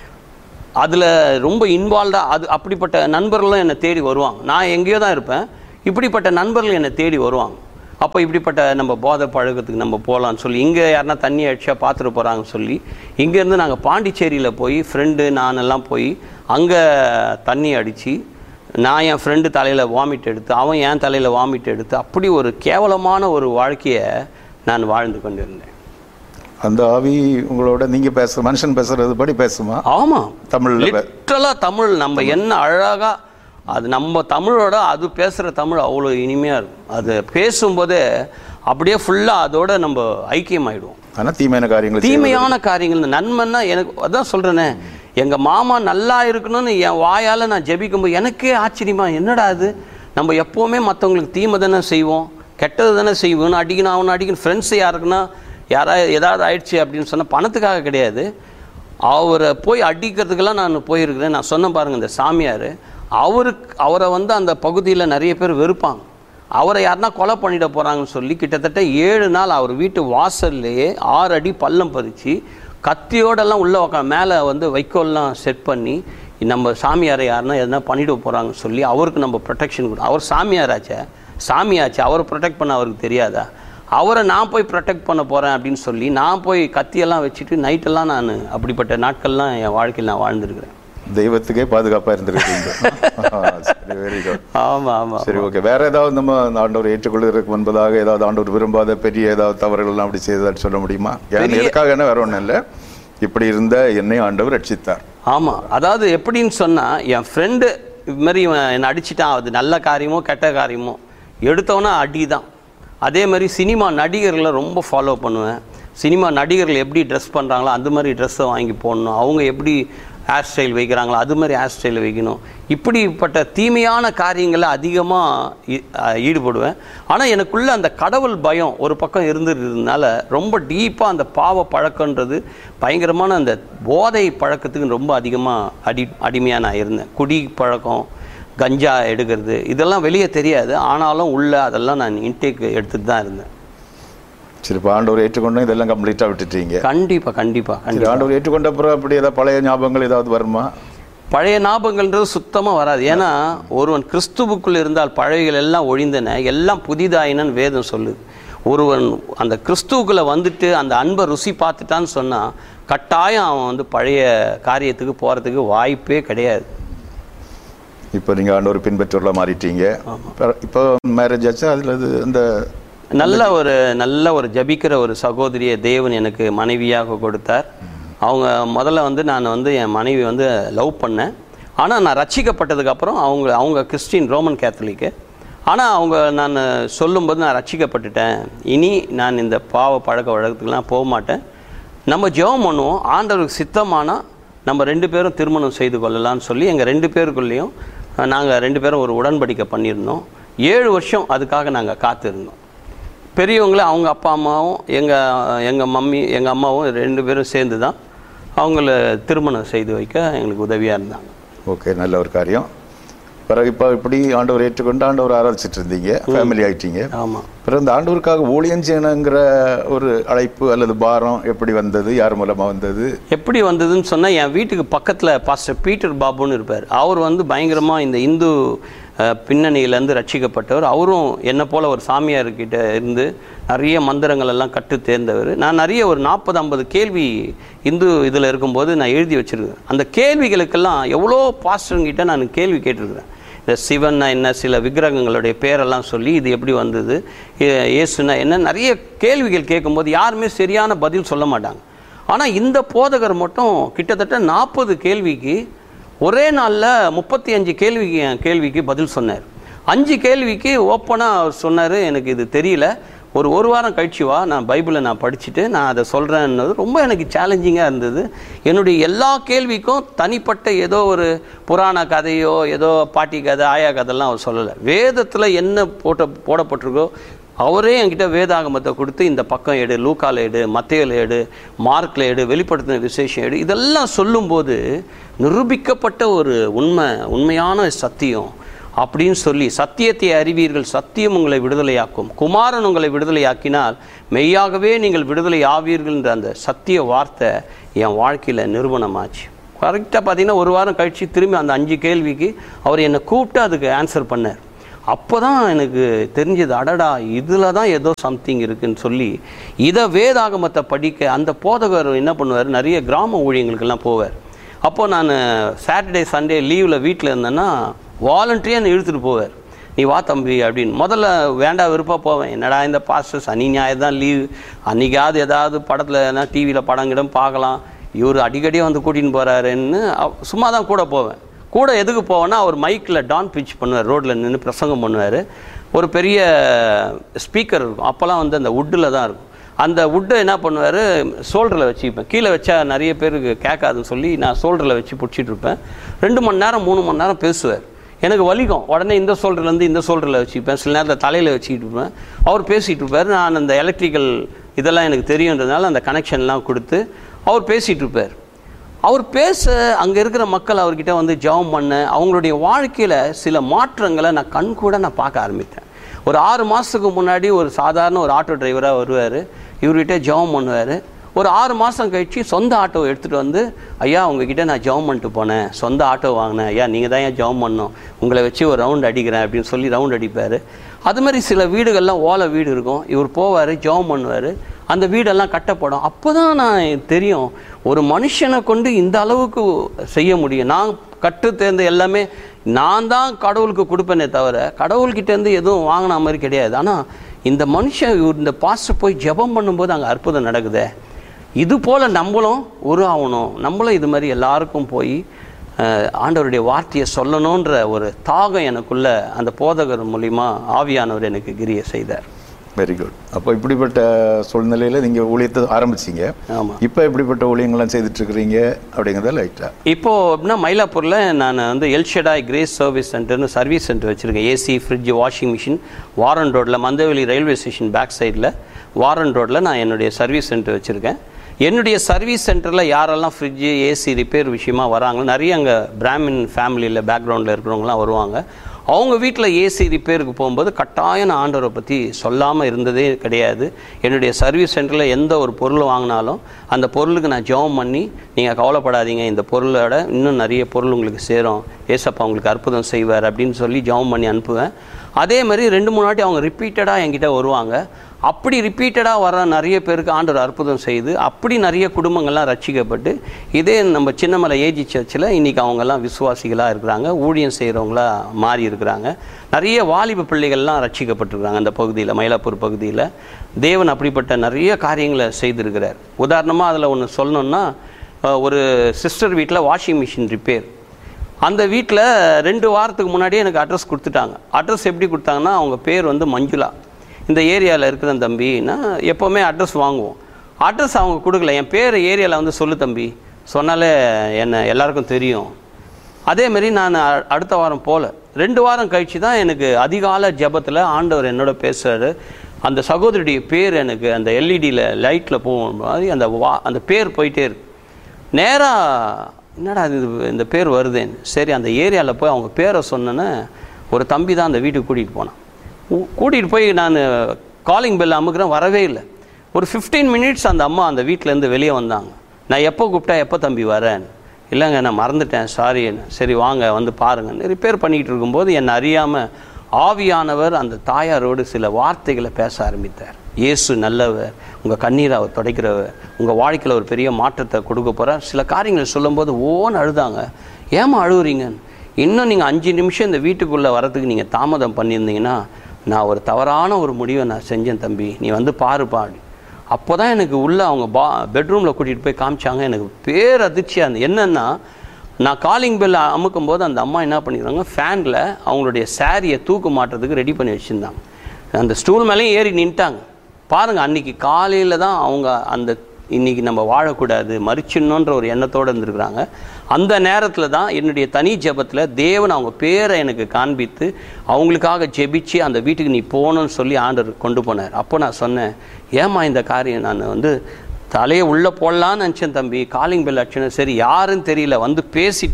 அதில் ரொம்ப இன்வால்வ்டாக அது அப்படிப்பட்ட நண்பர்களும் என்னை தேடி வருவாங்க நான் எங்கேயோ தான் இருப்பேன் இப்படிப்பட்ட நண்பர்கள் என்னை தேடி வருவாங்க அப்போ இப்படிப்பட்ட நம்ம போதை பழக்கத்துக்கு நம்ம போகலான்னு சொல்லி இங்கே யாருன்னா தண்ணி அடிச்சா பார்த்துட்டு போகிறாங்கன்னு சொல்லி இங்கேருந்து நாங்கள் பாண்டிச்சேரியில் போய் ஃப்ரெண்டு நான் எல்லாம் போய் அங்கே தண்ணி அடித்து நான் என் ஃப்ரெண்டு தலையில் வாமிட் எடுத்து அவன் என் தலையில் வாமிட் எடுத்து அப்படி ஒரு கேவலமான ஒரு வாழ்க்கையை நான் வாழ்ந்து கொண்டிருந்தேன் அந்த ஆவி உங்களோட நீங்க பேசுற மனுஷன் பேசுறது படி பேசுமா ஆமாம் தமிழ்ல பே- லிட்டரலாக தமிழ் நம்ம என்ன அழகா அது நம்ம தமிழோட அது பேசுகிற தமிழ் அவ்வளோ இனிமையாக இருக்கும் அது பேசும்போதே அப்படியே ஃபுல்லாக அதோட நம்ம ஐக்கியமாயிடுவோம் ஆனா தீமையான காரியங்கள் செய்வது. தீமையான காரியங்கள் இந்த நன்மைன்னா எனக்கு அதான் சொல்கிறேனே எங்கள் மாமா நல்லா இருக்கணும்னு என் வாயால் நான் ஜெபிக்கும்போது எனக்கே ஆச்சரியமா என்னடா அது நம்ம எப்போவுமே மற்றவங்களுக்கு தீமை தானே செய்வோம் கெட்டது தானே செய்வோம் அடிக்கணும் அவனை அடிக்கணும் ஃப்ரெண்ட்ஸ் யாருக்குன்னா யாராவது ஏதாவது ஆயிடுச்சு அப்படின்னு சொன்னால் பணத்துக்காக கிடையாது அவரை போய் அடிக்கிறதுக்கெல்லாம் நான் போயிருக்கிறேன் நான் சொன்னேன் பாருங்க இந்த சாமியார் அவருக்கு அவரை வந்து அந்த பகுதியில் நிறைய பேர் வெறுப்பாங்க அவரை யாருன்னா கொலை பண்ணிட போகிறாங்கன்னு சொல்லி கிட்டத்தட்ட ஏழு நாள் அவர் வீட்டு வாசல்லையே ஆறு அடி பள்ளம் பறித்து கத்தியோடெல்லாம் உள்ளே உக்கா மேலே வந்து வைக்கோல்லாம் செட் பண்ணி நம்ம சாமியாரை யாருன்னா எதனா பண்ணிட போகிறாங்கன்னு சொல்லி அவருக்கு நம்ம ப்ரொடெக்ஷன் கொடு அவர் சாமியாராச்சே சாமியாச்சு அவரை ப்ரொடெக்ட் பண்ண அவருக்கு தெரியாதா அவரை நான் போய் ப்ரொடெக்ட் பண்ண போகிறேன் அப்படின்னு சொல்லி நான் போய் கத்தியெல்லாம் வச்சுட்டு நைட்டெல்லாம் நான் அப்படிப்பட்ட நாட்கள்லாம் என் வாழ்க்கையில் நான் வாழ்ந்துருக்கிறேன் தெய்வத்துக்கே பாதுகாப்பா இருந்திருக்கீங்க சரி வெரி குட் ஆமாம் ஆமாம் சரி ஓகே வேற ஏதாவது நம்ம அந்த ஆண்டவர் ஏற்றுக்கொள்வதற்கு முன்பதாக ஏதாவது ஆண்டவர் விரும்பாத பெரிய ஏதாவது தவறுகள் எல்லாம் அப்படி செய்ததான்னு சொல்ல முடியுமா ஏன் பெரிய- எதுக்காக என்ன வேற ஒண்ணும் இல்லை இப்படி இருந்த என்னை ஆண்டவர் ரட்சித்தார் ஆமாம் அதாவது எப்படின்னு சொன்னால் என் ஃப்ரெண்டு இது மாதிரி இவன் என்னை அடிச்சிட்டான் அது நல்ல காரியமோ கெட்ட காரியமோ எடுத்தவொன்னே அடி தான் அதே மாதிரி சினிமா நடிகர்களை ரொம்ப ஃபாலோ பண்ணுவேன் சினிமா நடிகர்கள் எப்படி ட்ரெஸ் பண்ணுறாங்களோ அந்த மாதிரி ட்ரெஸ்ஸை வாங்கி போடணும் அவங்க எப்படி ஹேர் ஸ்டைல் வைக்கிறாங்களோ அது மாதிரி ஹேர் ஸ்டைல் வைக்கணும் இப்படிப்பட்ட தீமையான காரியங்களில் அதிகமாக ஈடுபடுவேன் ஆனால் எனக்குள்ள அந்த கடவுள் பயம் ஒரு பக்கம் இருந்ததுனால ரொம்ப டீப்பாக அந்த பாவ பழக்கன்றது பயங்கரமான அந்த போதை பழக்கத்துக்கு ரொம்ப அதிகமாக அடி அடிமையாக நான் இருந்தேன் குடி பழக்கம் கஞ்சா எடுக்கிறது இதெல்லாம் வெளியே தெரியாது ஆனாலும் உள்ள அதெல்லாம் நான் இன்டேக் எடுத்துட்டு தான் இருந்தேன் சரி இப்போ ஆண்டவர் ஏற்றுக்கொண்டு இதெல்லாம் கம்ப்ளீட்டா விட்டுட்டீங்க கண்டிப்பாக கண்டிப்பாக சரி கண்டிப்பாக ஆண்டவர் ஏற்றுக்கொண்ட அப்புறம் அப்படி ஏதாவது பழைய ஞாபகங்கள் ஏதாவது வருமா பழைய ஞாபகங்கள்ன்றது சுத்தமாக வராது ஏன்னா ஒருவன் கிறிஸ்துவுக்குள் இருந்தால் பழையகள் எல்லாம் ஒழிந்தன எல்லாம் புதிதாயினன்னு வேதம் சொல்லுது ஒருவன் அந்த கிறிஸ்துவுக்குள்ளே வந்துட்டு அந்த அன்பை ருசி பார்த்துட்டான்னு சொன்னால் கட்டாயம் அவன் வந்து பழைய காரியத்துக்கு போகிறதுக்கு வாய்ப்பே கிடையாது இப்போ நீங்க ஆண்டவர் பின்பற்றவர்களா மாறிட்டீங்க இப்ப- இப்போ மேரேஜ் ஆச்சு அதுல அது அந்த நல்ல ஒரு நல்ல ஒரு ஜபிக்கிற ஒரு சகோதரியை தேவன் எனக்கு மனைவியாக கொடுத்தார் அவங்க முதல்ல வந்து நான் வந்து என் மனைவி வந்து லவ் பண்ணேன் ஆனால் நான் ரட்சிக்கப்பட்டதுக்கு அப்புறம் அவங்க அவங்க கிறிஸ்டின் ரோமன் கேத்தலிக்கு ஆனால் அவங்க நான் சொல்லும்போது நான் ரட்சிக்கப்பட்டுட்டேன் இனி நான் இந்த பாவ பழக்க வழக்கத்துக்குலாம் போக மாட்டேன் நம்ம ஜெபம் பண்ணுவோம் ஆண்டவருக்கு சித்தமானா நம்ம ரெண்டு பேரும் திருமணம் செய்து கொள்ளலாம்னு சொல்லி எங்கள் ரெண்டு பேருக்குள்ளேயும் நாங்கள் ரெண்டு பேரும் ஒரு உடன்படிக்கை பண்ணியிருந்தோம் ஏழு வருஷம் அதுக்காக நாங்கள் காத்திருந்தோம் பெரியவங்கள அவங்க அப்பா அம்மாவும் எங்கள் எங்கள் மம்மி எங்கள் அம்மாவும் ரெண்டு பேரும் சேர்ந்து தான் அவங்கள திருமணம் செய்து வைக்க எங்களுக்கு உதவியாக இருந்தாங்க ஓகே நல்ல ஒரு காரியம் பிறகு இப்போ இப்படி ஆண்டவர் ஏற்றுக்கொண்டு ஆண்டவர் ஆராதிச்சிட்டு இருந்தீங்க ஃபேமிலி ஆயிட்டீங்க ஆமாம் பிறகு இந்த ஆண்டவருக்காக ஊழியம் செய்யணுங்கிற ஒரு அழைப்பு அல்லது பாரம் எப்படி வந்தது யார் மூலமா வந்தது எப்படி வந்ததுன்னு சொன்னால் என் வீட்டுக்கு பக்கத்தில் பாஸ்டர் பீட்டர் பாபுன்னு இருப்பார் அவர் வந்து பயங்கரமாக இந்த இந்து அஹ், பின்னணியிலேருந்து ரட்சிக்கப்பட்டவர் அவரும் என்னை போல் ஒரு சாமியார்கிட்ட இருந்து நிறைய மந்திரங்கள் எல்லாம் கற்று தேர்ந்தவர் நான் நிறைய ஒரு நாற்பது ஐம்பது கேள்வி இந்து இதில் இருக்கும்போது நான் எழுதி வச்சிருக்கேன் அந்த கேள்விகளுக்கெல்லாம் எவ்வளோ பாஸ்டருங்கிட்ட நான் கேள்வி கேட்டிருக்கிறேன் இந்த சிவன்னா என்ன சில விக்கிரகங்களுடைய பேரெல்லாம் சொல்லி இது எப்படி வந்தது இ- இயேசுனா என்ன நிறைய கேள்விகள் கேட்கும்போது யாருமே சரியான பதில் சொல்ல மாட்டாங்க ஆனால் இந்த போதகர் மட்டும் கிட்டத்தட்ட நாற்பது கேள்விக்கு ஒரே நாளில் முப்பத்தி அஞ்சு கேள்விக்கு கேள்விக்கு பதில் சொன்னார் அஞ்சு கேள்விக்கு ஓப்பனாக அவர் சொன்னார் எனக்கு இது தெரியல ஒரு ஒரு வாரம் கழிச்சு வா நான் பைபிளை நான் படிச்சுட்டு நான் அதை சொல்கிறேன்னது ரொம்ப எனக்கு சேலஞ்சிங்காக இருந்தது என்னுடைய எல்லா கேள்விக்கும் தனிப்பட்ட ஏதோ ஒரு புராண கதையோ ஏதோ பாட்டி கதை ஆயா கதைலாம் அவர் சொல்லலை வேதத்தில் என்ன போட்ட போடப்பட்டிருக்கோ அவரே என்கிட்ட வேதாகமத்தை கொடுத்து இந்த பக்கம் எடு லூக்கால எடு மத்தையில எடு மார்க்கில் எடு வெளிப்படுத்தின விசேஷம் எடு இதெல்லாம் சொல்லும்போது நிரூபிக்கப்பட்ட ஒரு உண்மை உண்மையான சத்தியம் அப்படின்னு சொல்லி சத்தியத்தை அறிவீர்கள் சத்தியம் உங்களை விடுதலையாக்கும் குமாரன் உங்களை விடுதலையாக்கினால் மெய்யாகவே நீங்கள் விடுதலை ஆவீர்கள்ன்ற அந்த சத்திய வார்த்தை என் வாழ்க்கையில் நிறுவனமாச்சு கரெக்டாக பார்த்தீங்கன்னா ஒரு வாரம் கழித்து திரும்பி அந்த அஞ்சு கேள்விக்கு அவர் என்னை கூப்பிட்டு அதுக்கு ஆன்சர் பண்ணார் அப்போ தான் எனக்கு தெரிஞ்சது அடடா இதில் தான் ஏதோ சம்திங் இருக்குன்னு சொல்லி இதை வேதாகமத்தை படிக்க அந்த போதகர் என்ன பண்ணுவார் நிறைய கிராம ஊழியங்களுக்கெல்லாம் போவார் அப்போது நான் சாட்டர்டே சண்டே லீவில் வீட்டில் இருந்தேன்னா வாலண்டரியாக இழுத்துட்டு போவார் நீ வா தம்பி அப்படின்னு முதல்ல வேண்டாம் விருப்பம் போவேன் என்னடா இந்த பாஸ்டர் சனி ஞாயிறு தான் லீவ் அன்றைக்காவது ஏதாவது படத்தில் டிவியில் படம் கிடம் பார்க்கலாம் இவர் அடிக்கடி வந்து கூட்டின்னு போகிறாருன்னு சும்மா தான் கூட போவேன் கூட எதுக்கு போவேன்னா அவர் மைக்கில் டான் பிச் பண்ணுவார் ரோட்டில் நின்று பிரசங்கம் பண்ணுவார் ஒரு பெரிய ஸ்பீக்கர் இருக்கும் அப்போல்லாம் வந்து அந்த வுட்டில் தான் இருக்கும் அந்த வுட்டை என்ன பண்ணுவார் சோல்டரில் வச்சுப்பேன் கீழே வச்சா நிறைய பேருக்கு கேட்காதுன்னு சொல்லி நான் சோல்டரில் வச்சு பிடிச்சிட்டு இருப்பேன் ரெண்டு மணி நேரம் மூணு மணி நேரம் பேசுவார் எனக்கு வலிக்கும் உடனே இந்த சோல்டர்லேருந்து இந்த சோல்டரில் வச்சுப்பேன் சில நேரத்தில் தலையில் வச்சுக்கிட்டு இருப்பேன் அவர் பேசிகிட்டு இருப்பார் நான் அந்த எலக்ட்ரிக்கல் இதெல்லாம் எனக்கு தெரியுன்றதுனால அந்த கனெக்ஷன்லாம் கொடுத்து அவர் பேசிகிட்டு இருப்பார் அவர் பேச அங்கே இருக்கிற மக்கள் அவர்கிட்ட வந்து ஜெபம் பண்ண அவங்களுடைய வாழ்க்கையில் சில மாற்றங்களை நான் கண் கூட நான் பார்க்க ஆரம்பித்தேன் ஒரு ஆறு மாதத்துக்கு முன்னாடி ஒரு சாதாரண ஒரு ஆட்டோ டிரைவராக வருவார் இவர்கிட்ட ஜெபம் பண்ணுவார் ஒரு ஆறு மாதம் கழிச்சு சொந்த ஆட்டோவை எடுத்துகிட்டு வந்து ஐயா உங்ககிட்ட நான் ஜெபம் பண்ணிட்டு போனேன் சொந்த ஆட்டோ வாங்கினேன் ஐயா நீங்கள் தான் ஏன் ஜெபம் பண்ணோம் உங்களை வச்சு ஒரு ரவுண்ட் அடிக்கிறேன் அப்படின்னு சொல்லி ரவுண்ட் அடிப்பார் அது மாதிரி சில வீடுகள்லாம் ஓலை வீடு இருக்கும் இவர் போவார் ஜெபம் பண்ணுவார் அந்த வீடெல்லாம் கட்டப்படும் அப்போ தான் நான் தெரியும் ஒரு மனுஷனை கொண்டு இந்த அளவுக்கு செய்ய முடியும் நான் கற்று தேர்ந்த எல்லாமே நான் தான் கடவுளுக்கு கொடுப்பேனே தவிர கடவுள்கிட்டேருந்து எதுவும் வாங்கின மாதிரி கிடையாது ஆனால் இந்த மனுஷன் இவர் இந்த பாஸ்டர் போய் ஜெபம் பண்ணும்போது அங்கே அற்புதம் நடக்குதே இது போல் நம்மளும் உருவாகணும் நம்மளும் இது மாதிரி எல்லாருக்கும் போய் அஹ், ஆண்டவருடைய வார்த்தையை சொல்லணுன்ற ஒரு தாகம் எனக்குள்ள அந்த போதகர் மூலிமா ஆவியானவர் எனக்கு கிரிய செய்தார் வெரி குட் அப்போ இப்படிப்பட்ட சூழ்நிலையில் நீங்கள் ஊழியத்தை ஆரம்பிச்சீங்க ஆமாம் இப்போ எப்படிப்பட்ட ஊழியங்கள்லாம் செய்துட்டு இருக்கிறீங்க அப்படிங்கிறத லைட்டாக இப்போ அப்படின்னா மயிலாப்பூரில் நான் வந்து எல்ஷடாய் கிரேஸ் சர்வீஸ் சென்டர்னு சர்வீஸ் சென்டர் வச்சுருக்கேன் AC fridge washing machine Warren ரோட்டில் மந்தவெளி ரயில்வே ஸ்டேஷன் பேக் சைடில் வாரன் ரோட்டில் நான் என்னுடைய சர்வீஸ் சென்டர் வச்சுருக்கேன் என்னுடைய சர்வீஸ் சென்டரில் யாரெல்லாம் ஃப்ரிட்ஜு ஏசி ரிப்பேர் விஷயமா வராங்களோ நிறைய அங்கே பிராமின் ஃபேமிலியில் பேக்ரவுண்டில் இருக்கிறவங்களாம் வருவாங்க அவங்க வீட்டில் ஏசி ரிப்பேருக்கு போகும்போது கட்டாயம் நான் ஆண்டவரை பற்றி சொல்லாமல் இருந்ததே கிடையாது என்னுடைய சர்வீஸ் சென்டரில் எந்த ஒரு பொருள் வாங்கினாலும் அந்த பொருளுக்கு நான் ஜெபம் பண்ணி நீங்கள் கவலைப்படாதீங்க இந்த பொருளோட இன்னும் நிறைய பொருள் உங்களுக்கு சேரும் ஏசப்பா உங்களுக்கு அற்புதம் செய்வார் அப்படின்னு சொல்லி ஜெபம் பண்ணி அனுப்புவேன் அதே மாதிரி ரெண்டு மூணு வாட்டி அவங்க ரிப்பீட்டடாக என்கிட்ட வருவாங்க அப்படி ரிப்பீட்டடாக வர நிறைய பேருக்கு ஆண்டவர் அற்புதம் செய்து அப்படி நிறைய குடும்பங்கள்லாம் ரட்சிக்கப்பட்டு இதே நம்ம சின்னமலை ஏஜி சர்ச்சில் இன்றைக்கி அவங்கெல்லாம் விசுவாசிகளாக இருக்கிறாங்க ஊழியம் செய்கிறவங்களா மாறி இருக்கிறாங்க நிறைய வாலிப பிள்ளைகள்லாம் ரட்சிக்கப்பட்டிருக்கிறாங்க அந்த பகுதியில் மயிலாப்பூர் பகுதியில் தேவன் அப்படிப்பட்ட நிறைய காரியங்களை செய்திருக்கிறார் உதாரணமாக அதில் ஒன்று சொல்லணுன்னா அஹ், ஒரு சிஸ்டர் வீட்டில் வாஷிங் மிஷின் ரிப்பேர் அந்த வீட்டில் ரெண்டு வாரத்துக்கு முன்னாடியே எனக்கு அட்ரஸ் கொடுத்துட்டாங்க அட்ரஸ் எப்படி கொடுத்தாங்கன்னா அவங்க பேர் வந்து மஞ்சுளா இந்த ஏரியாவில் இருக்கிற தம்பின்னா எப்போவுமே அட்ரஸ் வாங்குவோம் அட்ரஸ் அவங்க கொடுக்கல என் பேர் ஏரியாவில் வந்து சொல்லு தம்பி சொன்னாலே என்ன எல்லாருக்கும் தெரியும் அதே மாதிரி நான் அ- அடுத்த வாரம் போகல ரெண்டு வாரம் கழிச்சு தான் எனக்கு அதிகால ஜெபத்தில் ஆண்டவர் என்னோட பேசுகிறாரு அந்த சகோதரியுடைய பேர் எனக்கு அந்த எல்இடியில் லைட்டில் போகும் மாதிரி அந்த வா அந்த பேர் போயிட்டே இருக்கு நேராக என்னடா இது இந்த பேர் வருதேன்னு சரி அந்த ஏரியாவில் போய் அவங்க பேரை சொன்னேன்னு ஒரு தம்பி தான் அந்த வீட்டுக்கு கூட்டிகிட்டு போனான் கூட்டிகிட்டு போய் நான் காலிங் பெல் அமுக்குறேன் வரவே இல்லை ஒரு 15 மினிட்ஸ் அந்த அம்மா அந்த வீட்டிலேருந்து வெளியே வந்தாங்க நான் எப்போ கூப்பிட்டா எப்போ தம்பி வரேன் இல்லைங்க நான் மறந்துட்டேன் சாரி சரி வாங்க வந்து பாருங்கன்னு ரிப்பேர் பண்ணிக்கிட்டு இருக்கும்போது என்னை அறியாமல் ஆவியானவர் அந்த தாயாரோடு சில வார்த்தைகளை பேச ஆரம்பித்தார் இயேசு நல்லவர் உங்கள் கண்ணீரை அவர் துடைக்கிறவர் உங்கள் வாழ்க்கையில் ஒரு பெரிய மாற்றத்தை கொடுக்க போகிறார் சில காரியங்களை சொல்லும்போது ஓன்னு அழுதாங்க ஏமா அழுகுறீங்க இன்னும் நீங்கள் அஞ்சு நிமிஷம் இந்த வீட்டுக்குள்ளே வரதுக்கு நீங்கள் தாமதம் பண்ணியிருந்தீங்கன்னா நான் ஒரு தவறான ஒரு முடிவை நான் செஞ்சேன் தம்பி நீ வந்து பாருப்பா அப்போ தான் எனக்கு உள்ளே அவங்க பா பெட்ரூமில் கூட்டிகிட்டு போய் காமிச்சாங்க எனக்கு பேரதிர்ச்சியாக இருந்தது என்னென்னா நான் காலிங் பெல் அமுக்கும் போது அந்த அம்மா என்ன பண்ணிடுறாங்க ஃபேனில் அவங்களுடைய சாரியை தூக்கு மாட்டுறதுக்கு ரெடி பண்ணி வச்சுருந்தாங்க அந்த ஸ்டூல் மேலேயும் ஏறி நின்ட்டாங்க பாருங்கள் அன்னைக்கு காலையில் தான் அவங்க அந்த இன்னைக்கு நம்ம வாழக்கூடாது மறிச்சிடணுன்ற ஒரு எண்ணத்தோடு இருந்திருக்கிறாங்க அந்த நேரத்தில் தான் என்னுடைய தனி ஜெபத்தில் தேவன் அவங்க பேரை எனக்கு காண்பித்து அவங்களுக்காக ஜெபிச்சு அந்த வீட்டுக்கு நீ போகணும்னு சொல்லி ஆண்டவர் கொண்டு போனார் அப்போ நான் சொன்னேன் ஏம்மா இந்த காரியம் நான் வந்து தலையை உள்ளே போடலான்னு நினச்சேன் தம்பி காலிங் பெல் அடிச்சேன் சரி யாருன்னு தெரியல வந்து பேசிட்டு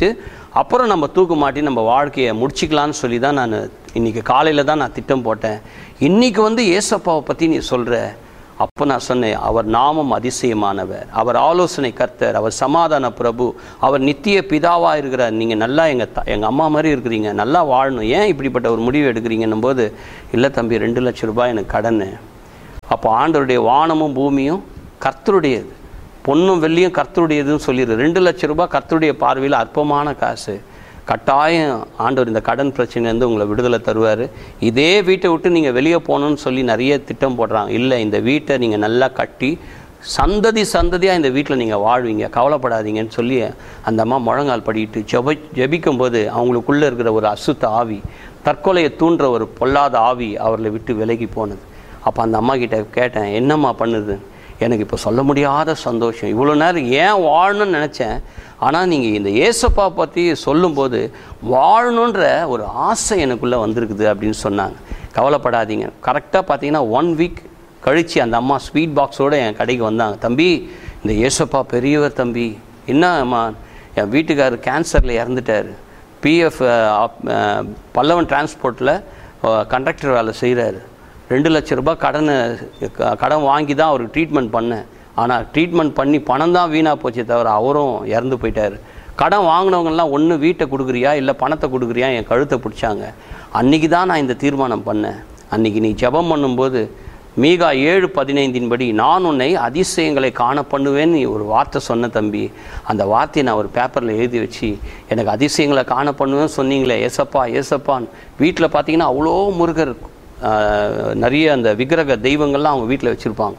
அப்புறம் நம்ம தூக்கு மாட்டி நம்ம வாழ்க்கையை முடிச்சிக்கலான்னு சொல்லி தான் நான் இன்றைக்கி காலையில் தான் நான் திட்டம் போட்டேன் இன்றைக்கி வந்து ஏசப்பாவை பற்றி நீ சொல்கிற அப்போ நான் சொன்னேன் அவர் நாமம் அதிசயமானவர் அவர் ஆலோசனை கர்த்தர் அவர் சமாதான பிரபு அவர் நித்திய பிதாவாக இருக்கிறார் நீங்கள் நல்லா எங்கள் த எங்கள் அம்மா மாதிரி இருக்கிறீங்க நல்லா வாழணும் ஏன் இப்படிப்பட்ட ஒரு முடிவு எடுக்கிறீங்கன்னும் போது இல்லை தம்பி ரெண்டு லட்ச ரூபாய் எனக்கு கடன் அப்போ ஆண்டவருடைய வானமும் பூமியும் கர்த்தருடையது பொன்னும் வெள்ளியும் கர்த்தருடையதுன்னு சொல்லிடு ரெண்டு லட்ச ரூபாய் கர்த்தருடைய பார்வையில் அற்பமான காசு கட்டாயம் ஆண்டவர் இந்த கடன் பிரச்சனைலேருந்து உங்களை விடுதலை தருவார் இதே வீட்டை விட்டு நீங்கள் வெளியே போகணும்னு சொல்லி நிறைய திட்டம் போடுறாங்க இல்லை இந்த வீட்டை நீங்கள் நல்லா கட்டி சந்ததி சந்ததியாக இந்த வீட்டில் நீங்கள் வாழ்வீங்க கவலைப்படாதீங்கன்னு சொல்லி அந்த அம்மா முழங்கால் படிக்கிட்டு ஜெப ஜெபிக்கும்போது அவங்களுக்குள்ளே இருக்கிற ஒரு அசுத்த ஆவி தற்கொலையை தூண்டுற ஒரு பொல்லாத ஆவி அவர்களை விட்டு விலகி போனது அப்போ அந்த அம்மா கிட்ட கேட்டேன் என்னம்மா பண்ணுது எனக்கு இப்போ சொல்ல முடியாத சந்தோஷம் இவ்வளோ நேரம் ஏன் வாழணும்னு நினச்சேன் ஆனால் நீங்கள் இந்த ஏசப்பா பற்றி சொல்லும்போது வாழணுன்ற ஒரு ஆசை எனக்குள்ளே வந்திருக்குது அப்படின்னு சொன்னாங்க கவலைப்படாதீங்க கரெக்டாக பார்த்தீங்கன்னா ஒன் வீக் கழித்து அந்த அம்மா ஸ்வீட் பாக்ஸோடு என் கடைக்கு வந்தாங்க தம்பி இந்த ஏசப்பா பெரியவர் தம்பி என்னம்மா என் வீட்டுக்காரர் கேன்சரில் இறந்துட்டார் பிஎஃப் பல்லவன் டிரான்ஸ்போர்ட்டில் கண்டக்டர் வேலை செய்கிறாரு ரெண்டு லட்ச ரூபாய் கடனை க- கடன் வாங்கி தான் அவருக்கு ட்ரீட்மெண்ட் பண்ணேன் ஆனால் ட்ரீட்மெண்ட் பண்ணி பணம் தான் வீணாக போச்சே தவிர அவரும் இறந்து போயிட்டார் கடன் வாங்கினவங்கலாம் ஒன்று வீட்டை கொடுக்குறியா இல்லை பணத்தை கொடுக்குறியா என் கழுத்தை பிடிச்சாங்க அன்றைக்கி தான் நான் இந்த தீர்மானம் பண்ணேன் அன்றைக்கி நீ ஜெபம் பண்ணும்போது மீகா ஏழு பதினைந்தின்படி நான் உன்னை அதிசயங்களை காண பண்ணுவேன்னு நீ ஒரு வார்த்தை சொன்ன தம்பி அந்த வார்த்தையை நான் ஒரு பேப்பரில் எழுதி வச்சு எனக்கு அதிசயங்களை காண பண்ணுவேன்னு சொன்னீங்களே ஏசப்பா ஏசப்பான்னு வீட்டில் பார்த்தீங்கன்னா அவ்வளோ முருகர் ஆஹ், நிறைய அந்த விக்கிரக தெய்வங்கள்லாம் அவங்க வீட்டில் வச்சுருப்பாங்க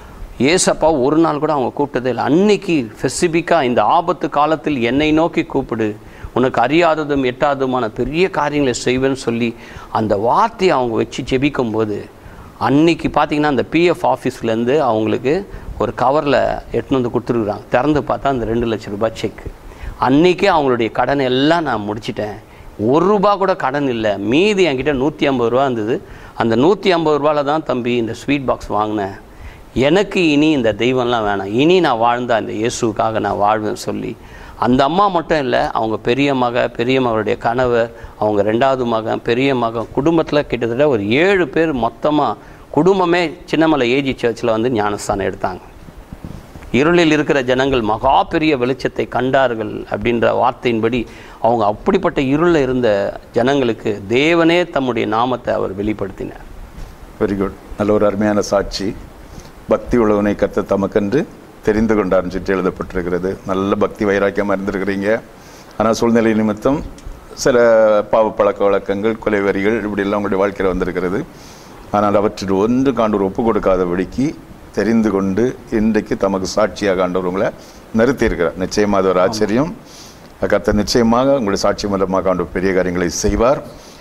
ஏசப்பா ஒரு நாள் கூட அவங்க கூப்பிட்டதே இல்லை அன்னைக்கு ஸ்பெசிஃபிக்காக இந்த ஆபத்து காலத்தில் என்னை நோக்கி கூப்பிடு உனக்கு அறியாததும் எட்டாததுமான பெரிய காரியங்களை செய்வேன்னு சொல்லி அந்த வார்த்தையை அவங்க வச்சு ஜெபிக்கும்போது அன்னைக்கு பார்த்தீங்கன்னா அந்த பிஎஃப் ஆஃபீஸ்லேருந்து அவங்களுக்கு ஒரு கவரில் எட்டுன்னு வந்து கொடுத்துருக்குறாங்க திறந்து பார்த்தா அந்த ரெண்டு லட்ச ரூபாய் செக்கு அன்றைக்கே அவங்களுடைய கடனை எல்லாம் நான் முடிச்சிட்டேன் ஒரு ரூபா கூட கடன் இல்லை மீதி என்கிட்ட நூற்றி ஐம்பது ரூபா இருந்தது அந்த நூற்றி ஐம்பது ரூபால தான் தம்பி இந்த ஸ்வீட் பாக்ஸ் வாங்கினேன் எனக்கு இனி இந்த தெய்வம்லாம் வேணாம் இனி நான் வாழ்ந்த அந்த இயேசுக்காக நான் வாழ்வேன்னு சொல்லி அந்த அம்மா மட்டும் இல்லை அவங்க பெரிய மக பெரிய மகளுடைய கணவர் அவங்க ரெண்டாவது மகன் பெரிய மகன் குடும்பத்தில் கிட்டத்தட்ட ஒரு ஏழு பேர் மொத்தமாக குடும்பமே சின்னமலை ஏஜி சர்ச்சில் வந்து ஞானஸ்தானம் எடுத்தாங்க இருளில் இருக்கிற ஜனங்கள் மகா பெரிய வெளிச்சத்தை கண்டார்கள் அப்படின்ற வார்த்தையின்படி அவங்க அப்படிப்பட்ட இருளில் இருந்த ஜனங்களுக்கு தேவனே தம்முடைய நாமத்தை அவர் வெளிப்படுத்தினார் வெரி குட் நல்ல ஒரு அருமையான சாட்சி பக்தி உள்ளவனை கத்த தமக்கென்று தெரிந்து கொண்டார்னு சுற்றி எழுதப்பட்டிருக்கிறது நல்ல பக்தி வைராக்கியமாக இருந்திருக்கிறீங்க ஆனால் சூழ்நிலை நிமித்தம் சில பாவ பழக்க வழக்கங்கள் கொலை வரிகள் இப்படியெல்லாம் உங்களுடைய வாழ்க்கையில் வந்திருக்கிறது ஆனால் அவற்றில் ஒன்று காண்டவர் ஒப்பு கொடுக்காதபடிக்கு தெரிந்து கொண்டு இன்றைக்கு தமக்கு சாட்சியாக ஆண்டவர் உங்களை நிறுத்தியிருக்கிறார் நிச்சயமாக அது ஒரு ஆச்சரியம் கர்த்தர் நிச்சயமாக உங்களுடைய சாட்சி மூலமாக ஆண்டவர் பெரிய காரியங்களை செய்வார்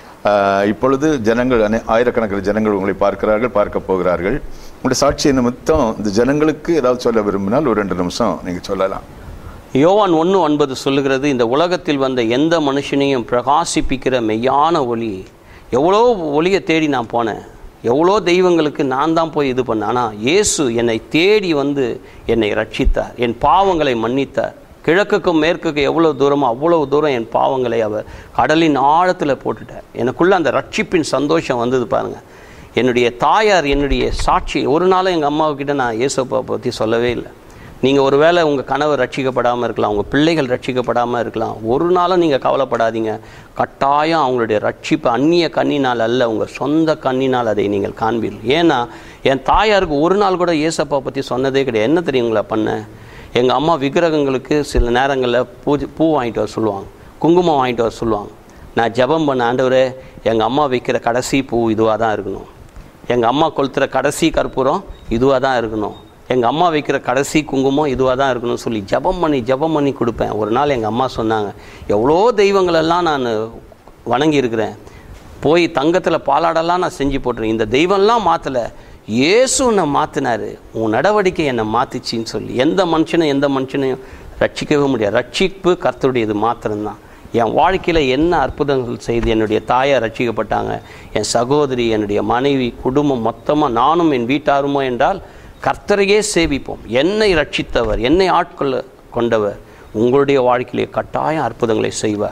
ஆஹ் இப்பொழுது ஜனங்கள் அனை- ஆயிரக்கணக்கில் ஜனங்கள் உங்களை பார்க்கிறார்கள் பார்க்க போகிறார்கள் உங்களுடைய சாட்சியை நிமித்தம் இந்த ஜனங்களுக்கு ஏதாவது சொல்ல விரும்பினால் ஒரு ரெண்டு நிமிஷம் நீங்கள் சொல்லலாம் யோவான் ஒன்று ஒன்பது சொல்லுகிறது இந்த உலகத்தில் வந்த எந்த மனுஷனையும் பிரகாசிப்பிக்கிற மெய்யான ஒளி எவ்வளோ ஒளியை தேடி நான் போனேன் எவ்வளோ தெய்வங்களுக்கு நான் தான் போய் இது பண்ணேன் ஆனால் இயேசு என்னை தேடி வந்து என்னை ரட்சித்தார் என் பாவங்களை மன்னித்தார் கிழக்குக்கும் மேற்குக்கும் எவ்வளோ தூரமோ அவ்வளவு தூரம் என் பாவங்களை அவர் கடலின் ஆழத்தில் போட்டுட்டார் எனக்குள்ள அந்த ரட்சிப்பின் சந்தோஷம் வந்தது பாருங்க என்னுடைய தாயார் என்னுடைய சாட்சி ஒரு நாளும் எங்கள் அம்மாவுக்கிட்ட நான் இயேசுப்பை பற்றி சொல்லவே இல்லை நீங்கள் ஒருவேளை உங்கள் கணவர் ரட்சிக்கப்படாமல் இருக்கலாம் உங்கள் பிள்ளைகள் ரட்சிக்கப்படாமல் இருக்கலாம் ஒரு நாளும் நீங்கள் கவலைப்படாதீங்க கட்டாயம் அவங்களுடைய ரட்சிப்பு அந்நிய கண்ணினால் அல்ல உங்கள் சொந்த கண்ணினால் அதை நீங்கள் காண்பீர்கள் ஏன்னா என் தாயாருக்கு ஒரு நாள் கூட ஏசப்பா பற்றி சொன்னதே கிடையாது என்ன தெரியுங்களா பண்ண எங்கள் அம்மா விக்கிரகங்களுக்கு சில நேரங்களில் பூஜை பூ வாங்கிட்டு வர சொல்லுவாங்க குங்குமம் வாங்கிட்டு வர சொல்லுவாங்க நான் ஜெபம் பண்ண ஆண்டவரே எங்கள் அம்மா வைக்கிற கடைசி பூ இதுவாக தான் இருக்கணும் எங்கள் அம்மா கொளுத்துற கடைசி கற்பூரம் இதுவாக தான் இருக்கணும் எங்கள் அம்மா வைக்கிற கடைசி குங்குமம் இதுவாக தான் இருக்கணும்னு சொல்லி ஜெபம் பண்ணி ஜெபம் பண்ணி கொடுப்பேன் ஒரு நாள் எங்கள் அம்மா சொன்னாங்க எவ்வளோ தெய்வங்களெல்லாம் நான் வணங்கி இருக்கிறேன் போய் தங்கத்தில் பாலாடெல்லாம் நான் செஞ்சு போட்டுருக்கேன் இந்த தெய்வம்லாம் மாற்றலை இயேசு உன்னை மாற்றினாரு உன் நடவடிக்கை என்னை மாற்றிச்சின்னு சொல்லி எந்த மனுஷனும் எந்த மனுஷனையும் ரட்சிக்கவே முடியாது ரட்சிப்பு கர்த்தருடையது மாத்திரம்தான் என் வாழ்க்கையில் என்ன அற்புதங்கள் செய்து என்னுடைய தாயார் ரட்சிக்கப்பட்டாங்க என் சகோதரி என்னுடைய மனைவி குடும்பம் மொத்தமாக நானும் என் வீட்டாருமோ என்றால் கர்த்தரையே சேவிப்போம் என்னை ரட்சித்தவர் என்னை ஆட்கொள்ள கொண்டவர் உங்களுடைய வாழ்க்கையிலே கட்டாயம் அற்புதங்களை செய்வார்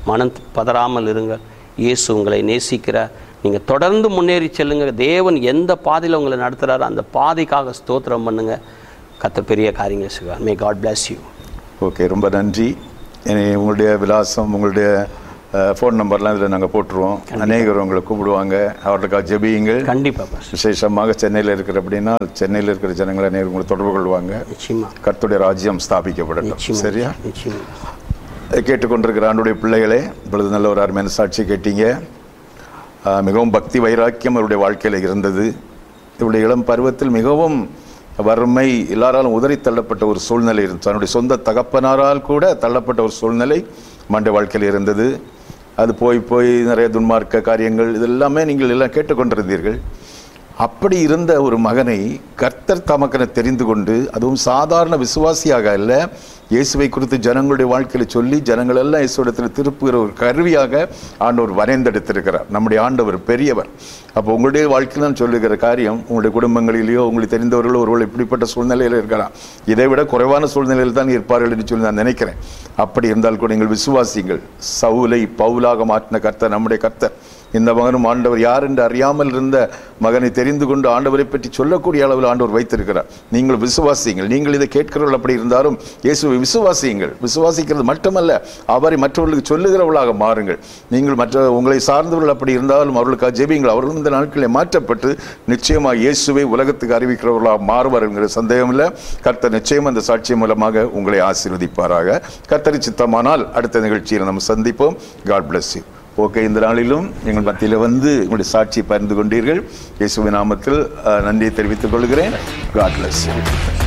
மனம் பதறாமல் இருங்கள் இயேசு உங்களை நேசிக்கிறார் நீங்கள் தொடர்ந்து முன்னேறி செல்லுங்க தேவன் எந்த பாதையில் உங்களை நடத்துகிறாரோ அந்த பாதைக்காக ஸ்தோத்திரம் பண்ணுங்க கத்த பெரிய காரியங்களை செய்வார் may God bless you okay ரொம்ப நன்றி இனி உங்களுடைய விலாசம் உங்களுடைய ஃபோன் நம்பர்லாம் இதில் நாங்கள் போட்டுருவோம் அநேகர் உங்களை கூப்பிடுவாங்க அவர்களுக்காக ஜெபியுங்கள் கண்டிப்பாக பாஸ் விசேஷமாக சென்னையில் இருக்கிற அப்படின்னா சென்னையில் இருக்கிற ஜனங்களை அநேகர் உங்களை தொடர்பு கொள்வாங்க நிச்சயமா கர்த்தருடைய ராஜ்யம் ஸ்தாபிக்கப்படட்டும் நிச்சயமா சரியா நிச்சயமா கேட்டுக்கொண்டிருக்கிற ஆண்டுடைய பிள்ளைகளே இப்பொழுது நல்ல ஒரு அருமையான சாட்சி கேட்டீங்க ஆஹ் மிகவும் பக்தி வைராக்கியம் அவருடைய வாழ்க்கையில் இருந்தது இவருடைய இளம் பருவத்தில் மிகவும் வறுமை எல்லாராலும் உதறி தள்ளப்பட்ட ஒரு சூழ்நிலை இருந்தது தன்னுடைய சொந்த தகப்பனாரால் கூட தள்ளப்பட்ட ஒரு சூழ்நிலை மண்டைய வாழ்க்கையில் இருந்தது அது போய் போய் நிறைய துன்மார்க்க காரியங்கள் இதெல்லாமே நீங்கள் எல்லாம் கேட்டுக்கொண்டிருந்தீர்கள் அப்படி இருந்த ஒரு மகனை கர்த்தர் தமக்கென தெரிந்து கொண்டு அதுவும் சாதாரண விசுவாசியாக அல்ல இயேசுவை குறித்து ஜனங்களுடைய வாழ்க்கையில் சொல்லி ஜனங்கள் எல்லாம் இயேசுடத்தில் திருப்புகிற ஒரு கருவியாக ஆண்டவர் வரைந்தெடுத்திருக்கிறார் நம்முடைய ஆண்டவர் பெரியவர் அப்போ உங்களுடைய வாழ்க்கையில் நான் சொல்லுகிற காரியம் உங்களுடைய குடும்பங்களிலேயோ உங்களுக்கு தெரிந்தவர்களோ ஒருவர் இப்படிப்பட்ட சூழ்நிலையில் இருக்கலாம் இதை விட குறைவான சூழ்நிலையில் தான் இருப்பார்கள் என்று சொல்லி நான் நினைக்கிறேன் அப்படி இருந்தால் கூட நீங்கள் விசுவாசிங்கள் சவுலை பவுலாக மாற்றின கர்த்தர் நம்முடைய கர்த்தர் இந்த மகனும் ஆண்டவர் யார் என்று அறியாமல் இருந்த மகனை தெரிந்து கொண்டு ஆண்டவரை பற்றி சொல்லக்கூடிய அளவில் ஆண்டவர் வைத்திருக்கிறார் நீங்கள் விசுவாசியுங்கள் நீங்கள் இதை கேட்கிறவர்கள் அப்படி இருந்தாலும் இயேசுவை விசுவாசியுங்கள் விசுவாசிக்கிறது மட்டுமல்ல அவரை மற்றவர்களுக்கு சொல்லுகிறவர்களாக மாறுங்கள் நீங்கள் மற்ற உங்களை சார்ந்தவர்கள் அப்படி இருந்தாலும் அவர்களுக்காக ஜெபியுங்கள் அவர்களும் இந்த நாட்களில் மாற்றப்பட்டு நிச்சயமாக இயேசுவை உலகத்துக்கு அறிவிக்கிறவர்களாக மாறுவார்கள் என்கிற சந்தேகம் இல்லை கர்த்தர் நிச்சயம் அந்த சாட்சி மூலமாக உங்களை ஆசீர்வதிப்பாராக கர்த்தரி சித்தமானால் அடுத்த நிகழ்ச்சியில் நம்ம சந்திப்போம் காட் bless you ஓகே இந்த நாளிலும் எங்கள் மத்தியில் வந்து உங்களுடைய சாட்சி பகிர்ந்து கொண்டீர்கள் இயேசுவின் நாமத்தில் அஹ், நன்றியை தெரிவித்துக் கொள்கிறேன் காட் bless you